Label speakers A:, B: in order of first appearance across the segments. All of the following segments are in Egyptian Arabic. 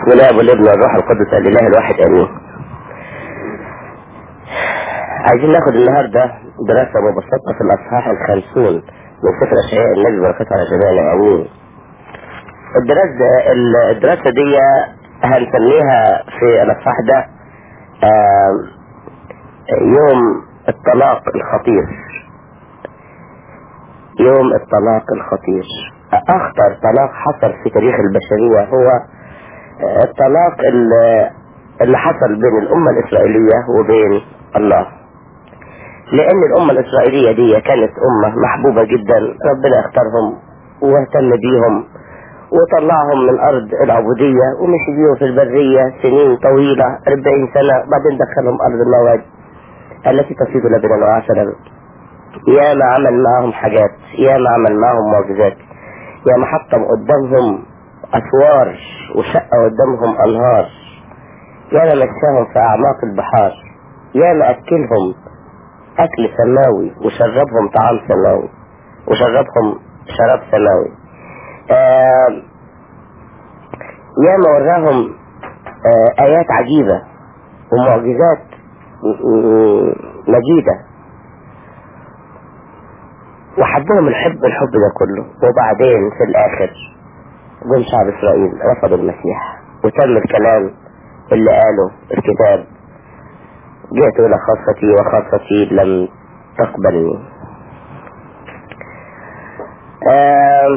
A: بسم الله والابن والروح القدس الاله الواحد امين عايزين ناخد النهارده دراسة مبسطة في الاصحاح الخمسون من سفر اشعياء النبي بركاته على جميعنا امين الدراسة الدراسة دي هنسميها في الاصحاح ده آه، يوم الطلاق الخطير يوم الطلاق الخطير اخطر طلاق حصل في تاريخ البشرية هو الطلاق اللي اللي حصل بين الأمة الإسرائيلية وبين الله لأن الأمة الإسرائيلية دي كانت أمة محبوبة جدا ربنا اختارهم واهتم بيهم وطلعهم من أرض العبودية ومشي بيهم في البرية سنين طويلة 40 سنة بعدين دخلهم أرض المواد التي تفيض لبنا وعسلا يا ما عمل معهم حاجات يا ما عمل معهم معجزات يا ما حطم قدامهم أسوار وشق قدامهم أنهار يا ما مشاهم في أعماق البحار يا ما أكلهم أكل سماوي وشربهم طعام سماوي وشربهم شراب سماوي آه يا ما وراهم آه آيات عجيبة ومعجزات مجيدة وحبهم الحب الحب ده كله وبعدين في الآخر جم شعب إسرائيل رفضوا المسيح وتم الكلام اللي قاله الكتاب جئت إلى خاصتي وخاصتي لم تقبلني آه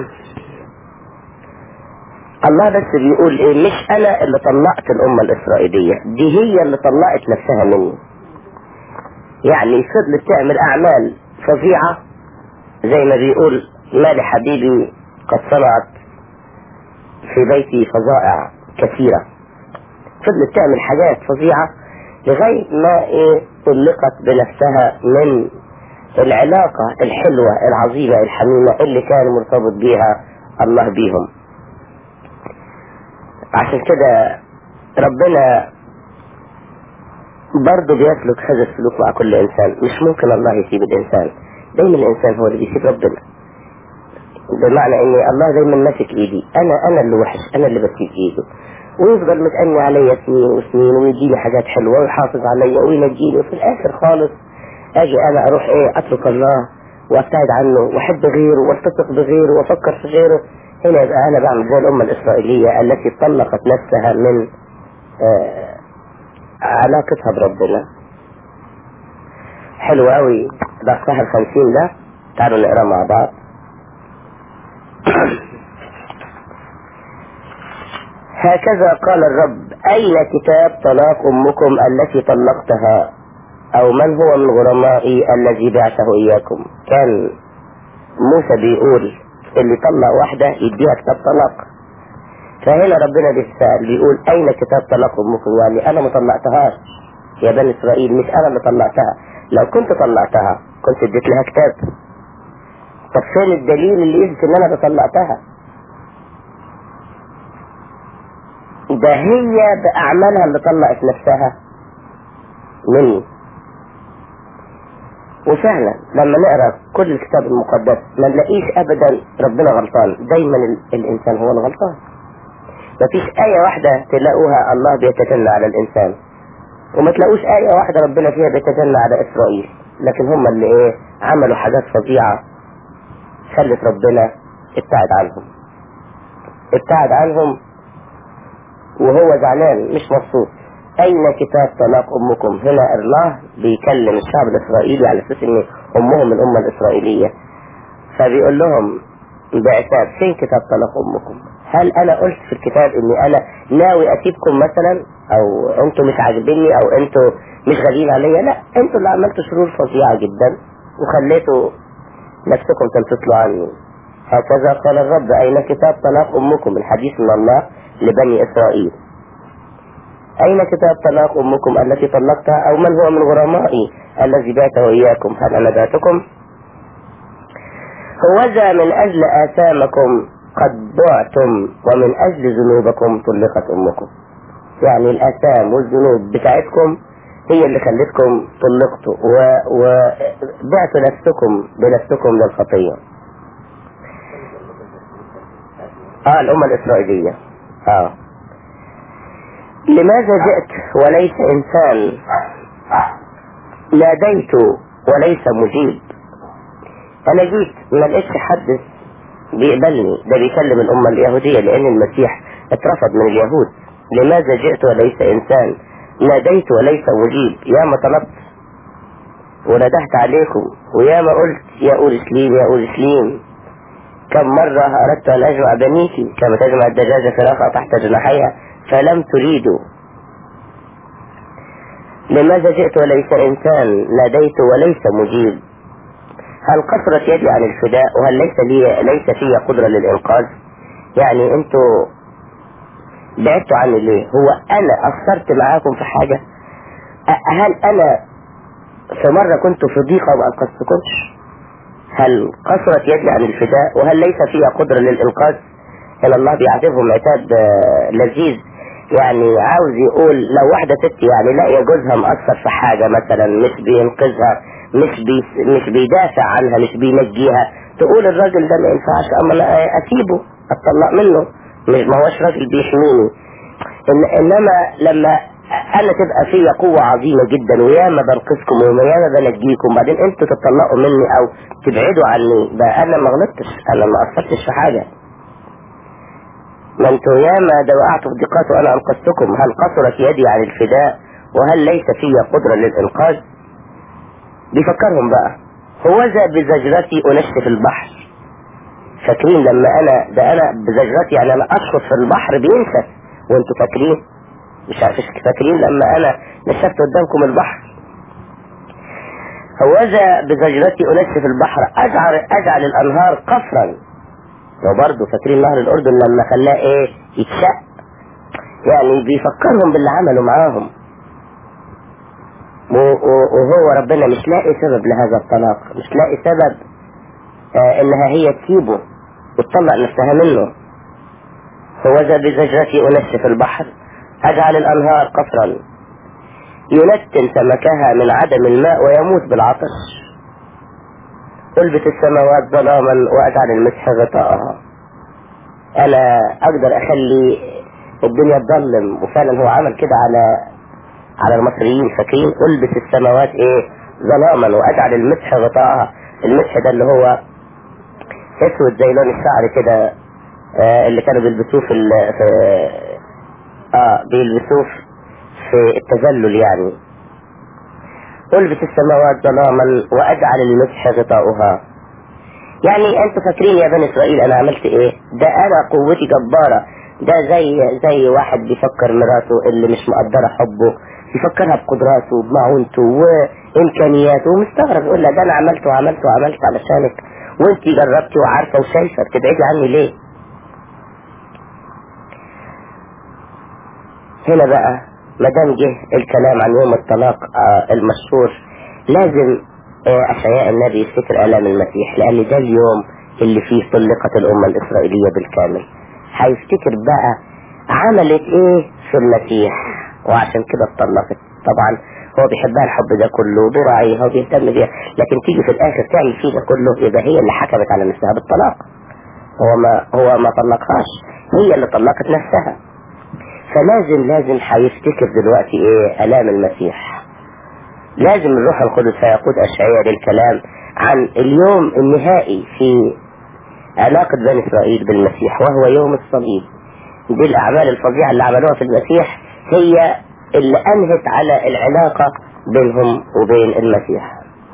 A: الله بس بيقول ايه مش انا اللي طلعت الامة الاسرائيلية دي هي اللي طلعت نفسها مني يعني فضلت تعمل اعمال فظيعة زي ما بيقول مالي حبيبي قد صنعت في بيتي فظائع كثيرة فضلت تعمل حاجات فظيعة لغاية ما ايه طلقت بنفسها من العلاقة الحلوة العظيمة الحميمة اللي كان مرتبط بيها الله بيهم عشان كده ربنا برضه بيسلك هذا السلوك مع كل انسان مش ممكن الله يسيب الانسان دايما الانسان هو اللي بيسيب ربنا بمعنى ان الله دايما ماسك ايدي انا انا اللي وحش انا اللي بسيب ايده ويفضل متأني عليا سنين وسنين ويديني حاجات حلوة ويحافظ عليا وينجيني وفي الاخر خالص اجي انا اروح ايه اترك الله وابتعد عنه واحب غيره والتصق بغيره وافكر في غيره هنا يبقى انا بعمل زي الامة الاسرائيلية التي طلقت نفسها من آه علاقتها بربنا حلو قوي ضغطها الخمسين ده تعالوا نقرا مع بعض هكذا قال الرب أين كتاب طلاق أمكم التي طلقتها أو من هو من غرمائي الذي بعثه إياكم كان موسى بيقول اللي طلق واحدة يديها كتاب طلاق فهنا ربنا بيسأل بيقول أين كتاب طلاق أمكم يعني أنا ما طلقتهاش يا بني إسرائيل مش أنا اللي طلقتها لو كنت طلقتها كنت اديت لها كتاب طب فين الدليل اللي يثبت ان انا اللي طلقتها ده هي بأعمالها اللي طلقت نفسها مني وفعلا لما نقرا كل الكتاب المقدس ما نلاقيش ابدا ربنا غلطان دايما ال- الانسان هو الغلطان مفيش آية واحدة تلاقوها الله بيتجلى على الإنسان وما تلاقوش آية واحدة ربنا فيها بيتجلى على إسرائيل لكن هم اللي إيه عملوا حاجات فظيعة خلت ربنا ابتعد عنهم ابتعد عنهم وهو زعلان مش مبسوط أين كتاب طلاق أمكم هنا الله بيكلم الشعب الإسرائيلي على أساس إن أمهم الأمة الإسرائيلية فبيقول لهم بعتاب فين كتاب طلاق أمكم هل أنا قلت في الكتاب إني أنا ناوي أسيبكم مثلا أو أنتوا مش عاجبيني أو أنتوا مش غاليين عليا لا أنتوا اللي عملتوا شرور فظيعة جدا وخليتوا نفسكم تنفصلوا عني هكذا قال الرب أين كتاب طلاق أمكم الحديث من الله لبني إسرائيل أين كتاب طلاق أمكم التي طلقتها أو من هو من غرمائي الذي باته إياكم هل أنا باتكم هوذا من أجل آثامكم قد بعتم ومن أجل ذنوبكم طلقت أمكم يعني الآثام والذنوب بتاعتكم هي اللي خلتكم طلقتوا وبعتوا نفسكم بنفسكم للخطية اه الأمة الإسرائيلية اه لماذا جئت وليس إنسان ناديت وليس مجيب أنا جيت ما لقيتش حد بيقبلني ده بيكلم الأمة اليهودية لأن المسيح اترفض من اليهود لماذا جئت وليس إنسان ناديت وليس مجيب يا ما طلبت وندهت عليكم ويا ما قلت يا أورشليم يا أورشليم كم مرة أردت أن أجمع بنيك كما تجمع الدجاجة فراخها تحت جناحيها فلم تريدوا لماذا جئت وليس إنسان ناديت وليس مجيب هل قصرت يدي عن الفداء وهل ليس لي ليس في قدرة للإنقاذ يعني أنتوا بعدتوا عني ليه هو أنا قصرت معاكم في حاجة هل أنا في مرة كنت في ضيقة وما أنقذتكمش هل قصرت يدي عن الفداء وهل ليس فيها قدرة للإنقاذ إن الله بيعاتبهم عتاب لذيذ يعني عاوز يقول لو واحدة ست يعني لاقيه جوزها مقصر في حاجة مثلا مش بينقذها مش بي مش بيدافع عنها مش بينجيها تقول الراجل ده ما ينفعش اما انا اسيبه اتطلق منه مش ما هوش راجل بيحميني إن انما لما انا تبقى فيا قوة عظيمة جدا وياما بنقذكم وياما بنجيكم بعدين انتوا تطلقوا مني او تبعدوا عني ده انا ما غلطتش انا ما قصرتش في حاجة ما انتوا ياما ده وقعتوا في ضيقات وانا انقذتكم هل قصرت يدي عن الفداء وهل ليس فيا قدرة للانقاذ بيفكرهم بقى هوذا بزجرتي انشف البحر فاكرين لما انا ده انا بزجرتي يعني انا اشخص في البحر بينشف وانتوا فاكرين مش عارف فاكرين لما انا نشفت قدامكم البحر هوذا بزجرتي انشف البحر اجعل اجعل الانهار قصرا وبرضه فاكرين نهر الاردن لما خلاه ايه يتشق يعني بيفكرهم باللي عملوا معاهم وهو ربنا مش لاقي سبب لهذا الطلاق مش لاقي سبب آه انها هي تسيبه وتطلق نفسها منه هوذا بزجرتي انشف البحر اجعل الانهار قصرا ينتن سمكها من عدم الماء ويموت بالعطش البس السماوات ظلاما واجعل المسح غطاءها انا اقدر اخلي الدنيا تظلم وفعلا هو عمل كده على على المصريين فاكرين البس السماوات ايه ظلاما واجعل المسح غطاءها المسح ده اللي هو اسود زي لون الشعر كده آه اللي كانوا بيلبسوه في, في اه بيلبسوه في التذلل يعني البس السماوات ظلاما واجعل المسح غطاؤها يعني انتوا فاكرين يا بني اسرائيل انا عملت ايه ده انا قوتي جبارة ده زي زي واحد بيفكر مراته اللي مش مقدرة حبه يفكرها بقدراته بمعونته وامكانياته ومستغرب يقول لها ده انا عملت وعملت وعملت علشانك وانت جربتي وعارفه وشايفه بتبعدي عني ليه؟ هنا بقى ما دام جه الكلام عن يوم الطلاق آه المشهور لازم آه اشعياء النبي يفتكر الام المسيح لان ده اليوم اللي فيه طلقت الامه الاسرائيليه بالكامل هيفتكر بقى عملت ايه في المسيح وعشان كده اتطلقت طبعا هو بيحبها الحب ده كله وبيراعيها وبيهتم بيها لكن تيجي في الاخر تعمل فيه ده كله يبقى هي اللي حكمت على نفسها بالطلاق هو ما هو ما طلقهاش هي اللي طلقت نفسها فلازم لازم هيفتكر دلوقتي ايه الام المسيح لازم الروح القدس هيقود اشعياء للكلام عن اليوم النهائي في علاقة بني اسرائيل بالمسيح وهو يوم الصليب دي الاعمال الفظيعة اللي عملوها في المسيح هي اللي انهت على العلاقة بينهم وبين المسيح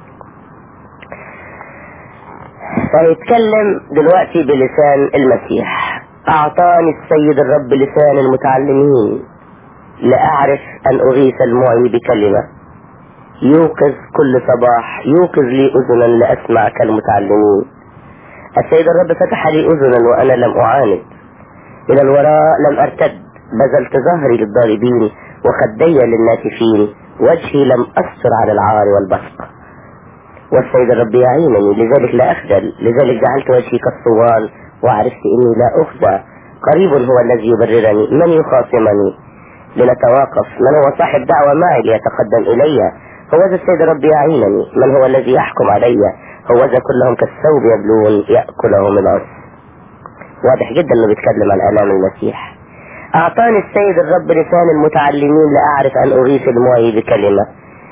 A: فيتكلم دلوقتي بلسان المسيح اعطاني السيد الرب لسان المتعلمين لاعرف ان اغيث المعي بكلمة يوقظ كل صباح يوقظ لي اذنا لاسمع كالمتعلمين السيد الرب فتح لي اذنا وانا لم اعاند الى الوراء لم ارتد بذلت ظهري للضاربين وخدي للناتفين وجهي لم أستر على العار والبصق والسيد الرب يعينني لذلك لا أخجل لذلك جعلت وجهي كالصوان وعرفت إني لا أخزى قريب هو الذي يبررني من يخاصمني لنتواقف من هو صاحب دعوة معي ليتقدم إلي هو ذا السيد الرب يعينني من هو الذي يحكم علي هو ذا كلهم كالثوب يبلون يأكلهم العس واضح جدا انه بيتكلم عن آلام المسيح أعطاني السيد الرب لسان المتعلمين لأعرف أن أغيث المعي بكلمة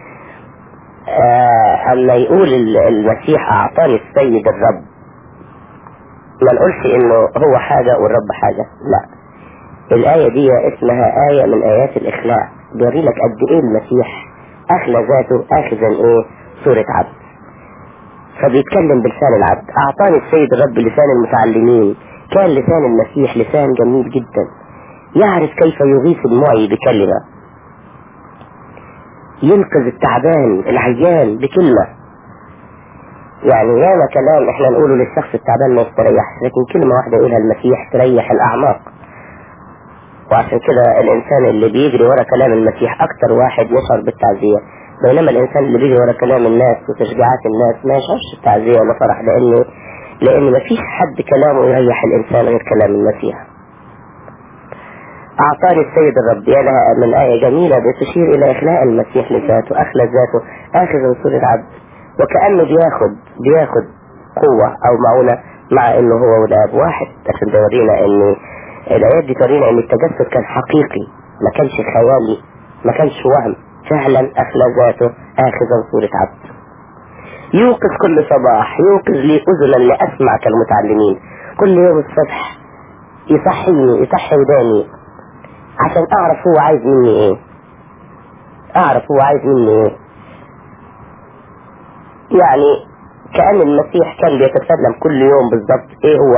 A: آه أما يقول المسيح أعطاني السيد الرب ما نقولش إنه هو حاجة والرب حاجة لا الآية دي اسمها آية من آيات الإخلاع بيوري لك قد إيه المسيح أخلى ذاته آخذا إيه صورة عبد فبيتكلم بلسان العبد أعطاني السيد الرب لسان المتعلمين كان لسان المسيح لسان جميل جدا يعرف كيف يغيث المعي بكلمة ينقذ التعبان العيان بكلمة يعني ياما كلام احنا نقوله للشخص التعبان ما يستريحش لكن كلمة واحدة يقولها المسيح تريح الأعماق وعشان كده الإنسان اللي بيجري ورا كلام المسيح أكتر واحد يشعر بالتعزية بينما الإنسان اللي بيجري ورا كلام الناس وتشجيعات الناس ما يشعرش بالتعزية ولا فرح لأنه لأن مفيش حد كلامه يريح الإنسان غير كلام المسيح أعطاني السيد الرب يا لها من آية جميلة بتشير إلى إخلاء المسيح لذاته أخلى ذاته آخذ صورة عبد وكأنه بياخد بياخد قوة أو معونة مع إنه هو والآب واحد عشان تورينا إن الآيات دي تورينا إن التجسد كان حقيقي ما كانش خيالي ما كانش وهم فعلا أخلى ذاته آخذا صورة عبد يوقظ كل صباح يوقظ لي أذنا لأسمع كالمتعلمين كل يوم الصبح يصحيني يصحي وداني عشان أعرف هو عايز مني إيه أعرف هو عايز مني إيه يعني كأن المسيح كان بيتسلم كل يوم بالضبط إيه هو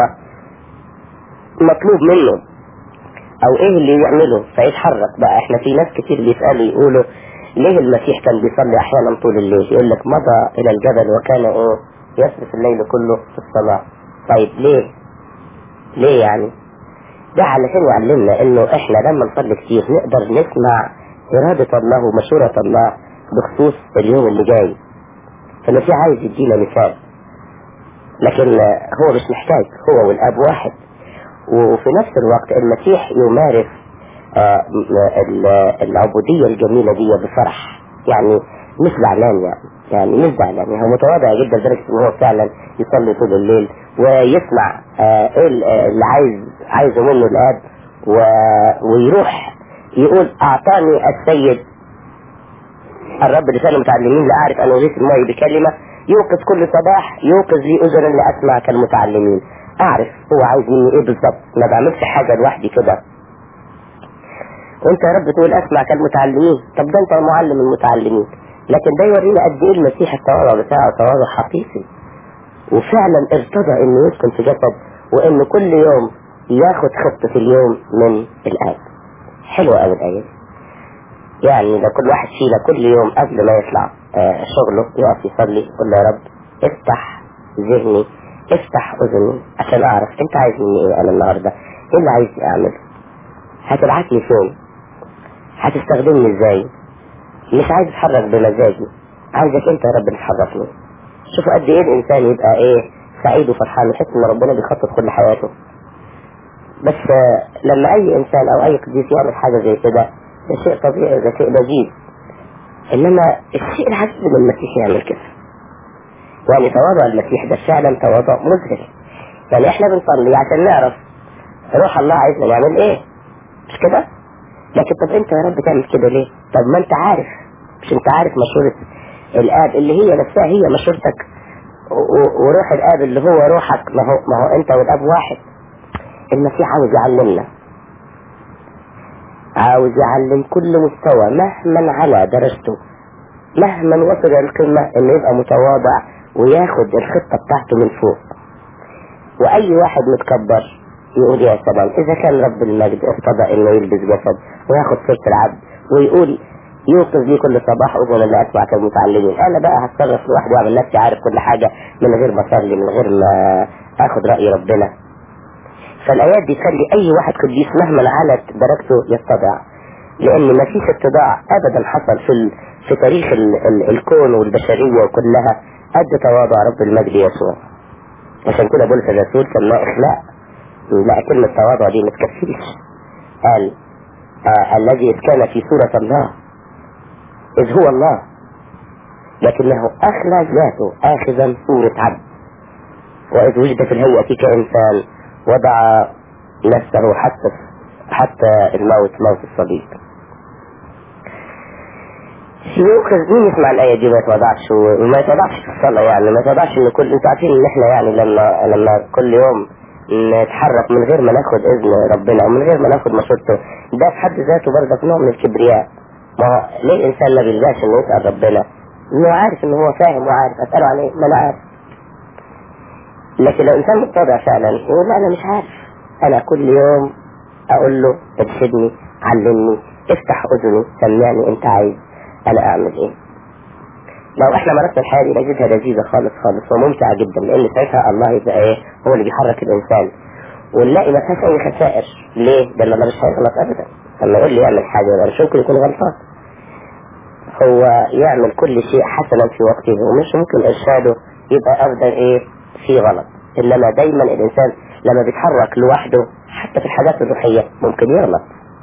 A: مطلوب منه أو إيه اللي يعمله فيتحرك بقى إحنا في ناس كتير بيسألوا يقولوا ليه المسيح كان بيصلي احيانا طول الليل يقول لك مضى الى الجبل وكان ايه يصرف الليل كله في الصلاة طيب ليه ليه يعني ده علشان يعلمنا انه احنا لما نصلي كتير نقدر نسمع ارادة الله ومشورة الله بخصوص اليوم اللي جاي فالمسيح عايز يدينا مثال لكن هو مش محتاج هو والاب واحد وفي نفس الوقت المسيح يمارس آه العبودية الجميلة دي بفرح يعني مش زعلان يعني يعني مش زعلان يعني هو متواضع جدا لدرجة ان هو فعلا يصلي طول الليل ويسمع آه ايه اللي عايز عايزه منه الاب و... ويروح يقول اعطاني السيد الرب لسان المتعلمين لاعرف ان اغيث الماء بكلمة يوقظ كل صباح يوقظ لي اذنا لاسمع كالمتعلمين اعرف هو عايز مني ايه بالظبط ما بعملش حاجة لوحدي كده وانت يا رب تقول اسمع كالمتعلمين طب ده انت معلم المتعلمين لكن ده يورينا قد ايه المسيح التواضع بتاعه تواضع حقيقي وفعلا ارتضى انه يسكن في جسد وانه كل يوم ياخد خطة في اليوم من الاب حلوة قوي الايه يعني ده كل واحد فينا كل يوم قبل ما يطلع آه شغله يقف يصلي يقول له يا رب افتح ذهني افتح اذني عشان اعرف انت عايز مني ايه انا النهارده ايه اللي عايز اعمله هتبعتني فين هتستخدمني ازاي مش عايز اتحرك بمزاجي عايزك انت يا رب اللي تحركني شوفوا قد ايه الانسان يبقى ايه سعيد وفرحان يحس ان ربنا بيخطط كل حياته بس لما اي انسان او اي قديس يعمل حاجه زي كده ده شيء طبيعي ده شيء لذيذ انما الشيء العجيب ان المسيح يعمل كده يعني تواضع المسيح ده فعلا تواضع مذهل يعني احنا بنصلي عشان نعرف روح الله عايزنا نعمل ايه مش كده لكن طب انت يا رب تعمل كده ليه طب ما انت عارف مش انت عارف مشورة الاب اللي هي نفسها هي مشورتك وروح الاب اللي هو روحك ما هو, ما هو انت والاب واحد المسيح عاوز يعلمنا عاوز يعلم كل مستوى مهما على درجته مهما وصل القمة انه يبقى متواضع وياخد الخطة بتاعته من فوق واي واحد متكبر يقول يا سلام اذا كان رب المجد ارتضى انه يلبس جسد وياخد صورة العبد ويقول يوقظ لي كل صباح اذن اللي اسمع كالمتعلمين انا بقى هتصرف لوحدي واعمل نفسي عارف كل حاجة من غير ما اصلي من غير ما اخد رأي ربنا فالايات دي تخلي اي واحد قديس مهما علت درجته يتضع لان ما فيش اتضاع ابدا حصل في ال... في تاريخ ال... ال... الكون والبشرية كلها قد تواضع رب المجد يسوع عشان كده بولس الرسول كان له اخلاق لا كلمة تواضع دي ما تكفيش قال آه الذي إذ كان في صورة الله إذ هو الله لكنه أخلى ذاته آخذا صورة عبد وإذ وجد في الهيئة كإنسان وضع نفسه حتى حتى الموت موت الصليب يوقظ مين يسمع الآية دي ما يتوضعش وما يتوضعش في الصلاة يعني ما يتوضعش ان كل انتوا عارفين ان احنا يعني لما لما كل يوم نتحرك من غير ما ناخد اذن ربنا ومن غير ما ناخد مشورته ده في حد ذاته برضه نوع من الكبرياء ما هو ليه الانسان ما بيلجاش انه يسأل ربنا انه عارف ان هو فاهم وعارف اسأله عن ايه ما انا عارف لكن لو انسان متواضع فعلا يقول لا انا مش عارف انا كل يوم اقول له ارشدني علمني افتح اذني سمعني انت عايز انا اعمل ايه لو احنا مرسنا الحياة دي نجدها لذيذة خالص خالص وممتعة جدا لان ساعتها الله يبقى ايه هو اللي بيحرك الانسان ونلاقي ما فيهاش اي خسائر ليه؟ ده الله مش هيغلط ابدا لما يقول لي يعمل حاجة يبقى مش ممكن يكون غلطان هو يعمل كل شيء حسنا في وقته ومش ممكن ارشاده يبقى ابدا ايه في غلط انما دايما الانسان لما بيتحرك لوحده حتى في الحاجات الروحية ممكن يغلط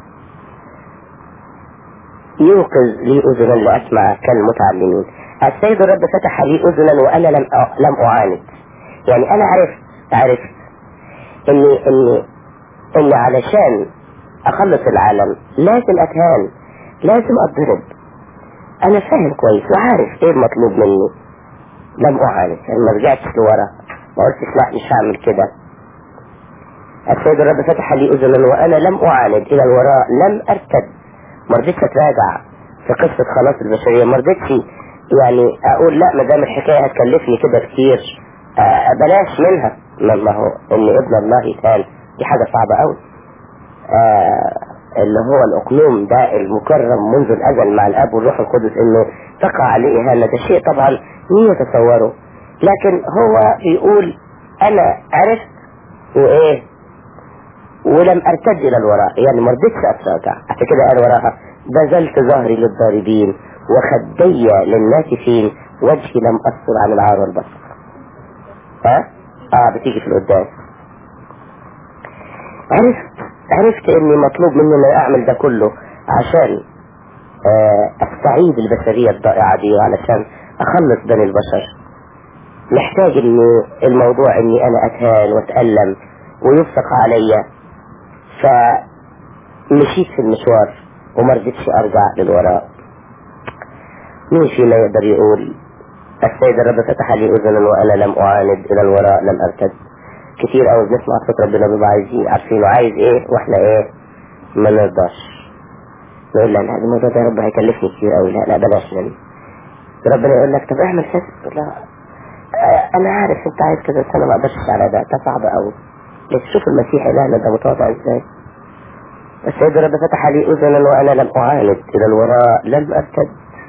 A: يوقظ لي اذنا لاسمع كالمتعلمين السيد الرب فتح لي اذنا وانا لم لم اعاند يعني انا عرفت عرفت اني اني اني علشان اخلص العالم لازم اتهان لازم اتضرب انا فاهم كويس وعارف ايه المطلوب مني لم اعاند يعني ما رجعتش لورا ما قلتش لا مش هعمل كده السيد الرب فتح لي اذنا وانا لم اعاند الى الوراء لم ارتد ما رضيتش اتراجع في قصة خلاص البشرية ما رضيتش يعني اقول لا ما دام الحكاية هتكلفني كده كتير آه بلاش منها ما هو ان ابن الله يتقال دي حاجة صعبة قوي آه اللي هو الاقلوم ده المكرم منذ الازل مع الاب والروح القدس انه تقع عليه اهانة ده شيء طبعا مين يتصوره لكن هو بيقول انا عرفت وايه ولم ارتد الى الوراء يعني ما رضيتش اتراجع عشان كده قال وراها بذلت ظهري للضاربين وخدي للناتفين وجهي لم اثر عن العار والبصر ها اه بتيجي في القداس عرفت عرفت اني مطلوب مني ان اعمل ده كله عشان آه استعيد البشرية الضائعة دي وعلشان اخلص بني البشر محتاج ان الموضوع اني انا اتهان واتألم ويفسق عليا فمشيت في المشوار وما رضيتش ارجع للوراء مين فينا يقدر يقول السيد الرب فتح لي اذنا وانا لم اعاند الى الوراء لم ارتد كتير قوي بنسمع صوت ربنا بيبقى عايزين عارفين عايز ايه واحنا ايه ما نرضاش نقول لا لا الموضوع ده يا رب هيكلفني كتير قوي لا لا بلاش منه ربنا يقول لك طب اعمل كذا لا انا عارف انت عايز كذا بس انا ما اقدرش على ده ده صعب قوي بس شوف المسيح الهنا ده متواضع ازاي السيد الرب فتح لي اذنا وانا لم اعاند الى الوراء لم ارتد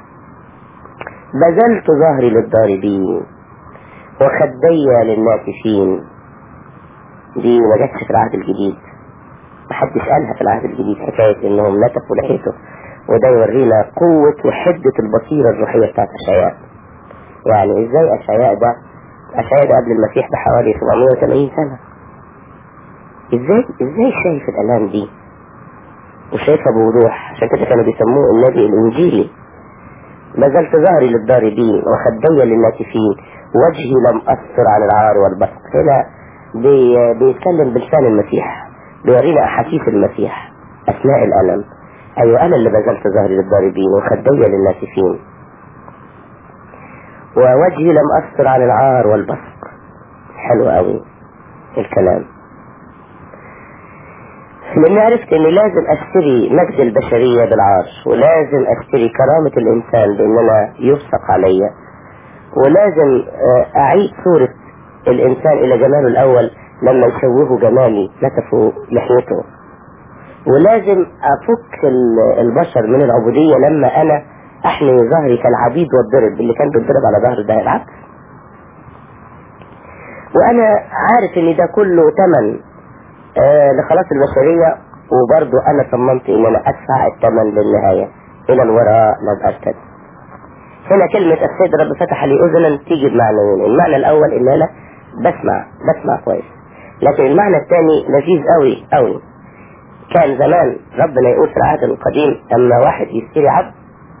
A: بذلت ظهري للضاربين وخدي للناتفين دي ما جاتش في العهد الجديد محدش قالها في العهد الجديد حكاية انهم نتفوا لحيته وده يورينا قوة وحدة البصيرة الروحية بتاعت اشعياء يعني ازاي اشعياء ده اشعياء ده قبل المسيح بحوالي 780 سنة ازاي ازاي شايف الالام دي وشايفها بوضوح عشان كده كانوا بيسموه النبي الانجيلي بذلت ظهري للضاربين وخدي للناتفين وجهي لم أثر عن العار والبسط هنا بي بيتكلم بلسان المسيح بيورينا أحاسيس المسيح أثناء الألم أيوة أنا اللي بذلت ظهري للضاربين وخدي للناتفين ووجهي لم أثر عن العار والبسط حلو قوي الكلام لاني عرفت اني لازم اشتري مجد البشرية بالعار ولازم اشتري كرامة الانسان بان انا يفسق عليا ولازم اعيد صورة الانسان الى جماله الاول لما يشوهوا جمالي نتفوا لحيته ولازم افك البشر من العبودية لما انا احمي ظهري كالعبيد والضرب اللي كان بيتضرب على ظهر ده العبد وانا عارف ان ده كله تمن آه لخلاص البشرية وبرضو انا صممت ان انا ادفع الثمن للنهاية الى الوراء لم ارتد هنا كلمة السيد رب فتح لي اذنا تيجي بمعنيين المعنى الاول ان انا بسمع بسمع كويس لكن المعنى الثاني لذيذ قوي قوي كان زمان ربنا يقول في العهد القديم اما واحد يشتري عبد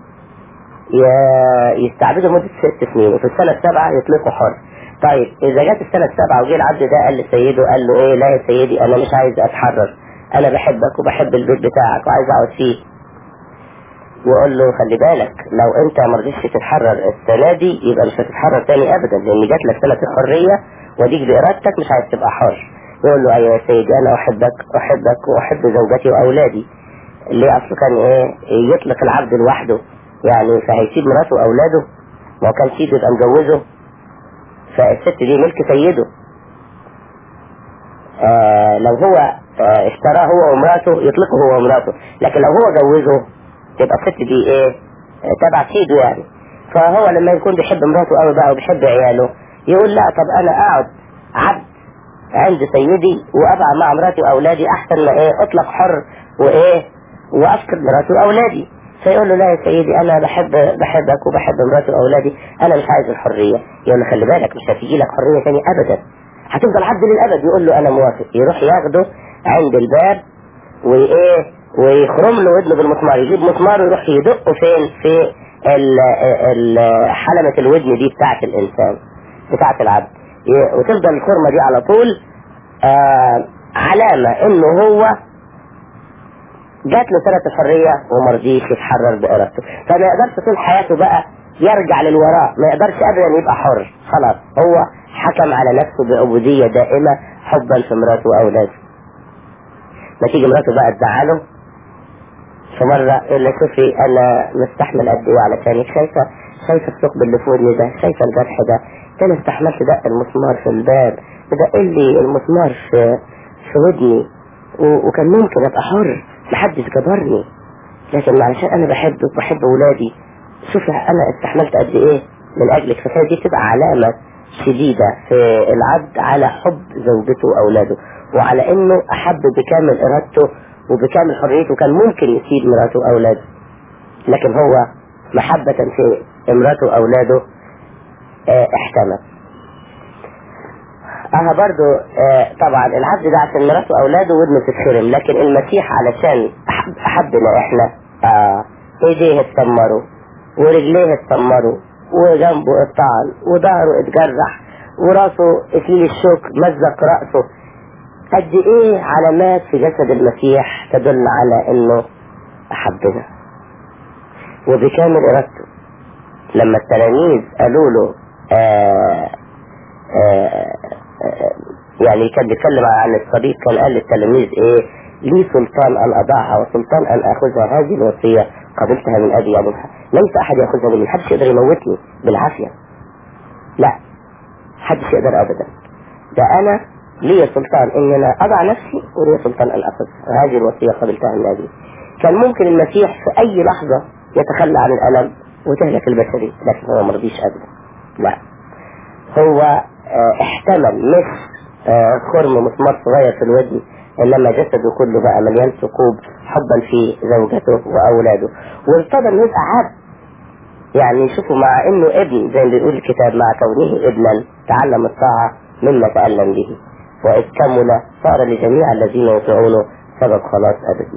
A: يستعبده مدة ست سنين وفي السنة السابعة يطلقه حر طيب اذا جت السنة السابعة وجه العبد ده قال لسيده قال له ايه لا يا سيدي انا مش عايز اتحرر انا بحبك وبحب البيت بتاعك وعايز اقعد فيه وقول له خلي بالك لو انت ما رضيتش تتحرر السنه دي يبقى مش هتتحرر تاني ابدا لان جات لك سنه الحريه وديك بارادتك مش عايز تبقى حر يقول له ايوه يا سيدي انا احبك احبك واحب زوجتي واولادي ليه اصله كان ايه يطلق العبد لوحده يعني فهيسيب مراته واولاده ما هو كان سيده يبقى مجوزه فالست دي ملك سيده آه لو هو آه اشتراه هو ومراته يطلقه هو ومراته لكن لو هو جوزه تبقى الست دي ايه آه، تبع سيده يعني فهو لما يكون بيحب مراته قوي بقى وبيحب عياله يقول لا طب انا اقعد عبد عند سيدي وابع مع مراتي واولادي احسن ما ايه اطلق حر وايه وافقد مراتي واولادي فيقول له لا يا سيدي انا بحب بحبك وبحب مراتي واولادي انا مش عايز الحريه يقول له خلي بالك مش هتيجي لك حريه تاني ابدا هتفضل عبد للابد يقول له انا موافق يروح ياخده عند الباب وايه ويخرم له ودنه بالمسمار يجيب مسمار ويروح يدقه فين في ال ال حلمة الودن دي بتاعت الانسان بتاعت العبد ي- وتفضل الخرمة دي على طول آه علامة انه هو جات له سنة الحرية ومرضيش يتحرر بإرادته فما يقدرش طول حياته بقى يرجع للوراء ما يقدرش أبدا يبقى حر خلاص هو حكم على نفسه بعبودية دائمة حبا في مراته وأولاده ما تيجي مراته بقى تزعله في مرة يقول لها شوفي أنا مستحمل قد إيه علشانك شايفة شايفة الثقب اللي في ودني ده شايفة الجرح ده ده أنا استحملت دق المسمار في الباب دق لي المسمار في في ودني و- وكان ممكن أبقى حر محدش جبرني لكن علشان أنا بحبك وبحب ولادي شوفي أنا استحملت قد إيه من أجلك فهي دي تبقى علامة شديدة في العبد على حب زوجته وأولاده وعلى إنه أحب بكامل إرادته وبكامل حريته كان ممكن يسيب مراته وأولاده لكن هو محبة في امراته وأولاده آه، احتمل اه برضو آه طبعا العبد ده عشان مراته واولاده ودنه تتخرم لكن المسيح علشان أحب احبنا احنا آه ايديه اتسمروا ورجليه اتسمروا وجنبه اتطعن وظهره اتجرح وراسه اكليل الشوك مزق راسه قد ايه علامات في جسد المسيح تدل على انه احبنا وبكامل ارادته لما التلاميذ قالوا له آه آه آه يعني كان بيتكلم عن الصديق كان قال للتلاميذ ايه لي سلطان ان اضعها وسلطان ان اخذها هذه الوصيه قبلتها من ابي ابوها ليس احد ياخذها مني محدش يقدر يموتني بالعافيه لا محدش يقدر ابدا ده انا لي سلطان ان انا اضع نفسي ولي سلطان ان اخذها هذه الوصيه قبلتها من ابي كان ممكن المسيح في اي لحظه يتخلى عن الالم وتهلك البشريه لكن هو ما رضيش ابدا لا هو اه احتمل مش اه خرم مسمار صغير في الودن انما جسده كله بقى مليان ثقوب حبا في زوجته واولاده وارتضى انه يبقى عبد يعني شوفوا مع انه ابن زي ما بيقول الكتاب مع كونه ابنا تعلم الطاعة مما تألم به وإذ كمل صار لجميع الذين يطيعونه سبب خلاص أبدي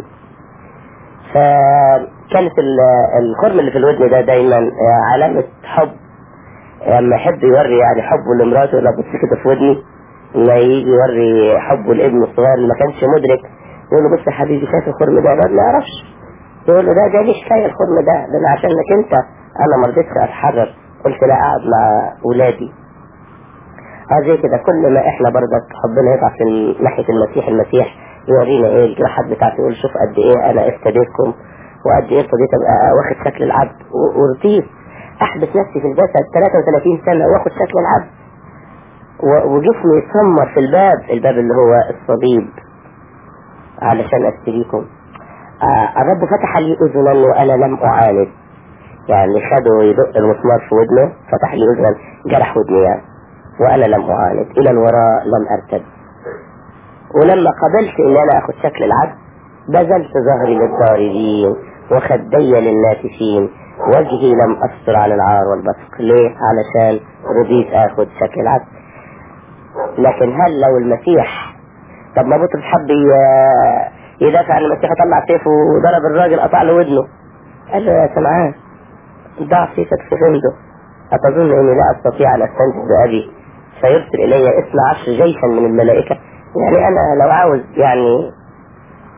A: فكانت الخرم اللي في الودن ده دايما علامة حب لما يحب يوري يعني حبه لمراته لا بص كده في ودني لما يجي يوري حبه لابنه الصغير اللي ما كانش مدرك يقول له بص يا حبيبي شايف الخرم ده ما يعرفش يقول له ده ده ليش حكايه الخرم ده ده انا عشانك انت انا ما رضيتش اتحرر قلت لا اقعد مع ولادي اه زي كده كل ما احنا برضك حبنا يقع في ناحيه المسيح المسيح يورينا ايه الجراحات بتاعته يقول شوف قد ايه انا افتديتكم وقد ايه ابتديت ابقى واخد شكل العبد ورضيت احبس نفسي في الجسد 33 سنه واخد شكل العبد وجسمي يتسمر في الباب الباب اللي هو الصليب علشان اشتريكم آه الرب فتح لي اذنا وانا لم اعاند يعني خده يدق المسمار في ودنه فتح لي اذنا جرح ودني يعني وانا لم اعاند الى الوراء لم ارتد ولما قبلت ان انا اخد شكل العبد بذلت ظهري للضاربين وخدي للناتفين وجهي لم أستر عن العار والبصق ليه علشان رضيت اخد شكل العبد لكن هل لو المسيح طب ما بطرس حب يدافع عن المسيح طلع سيفه وضرب الراجل قطع له ودنه قال له يا سمعان ضع سيفك في غمده أتظن أني لا أستطيع أن أستنجد بأبي فيرسل إلي اثنى عشر جيشا من الملائكة يعني أنا لو عاوز يعني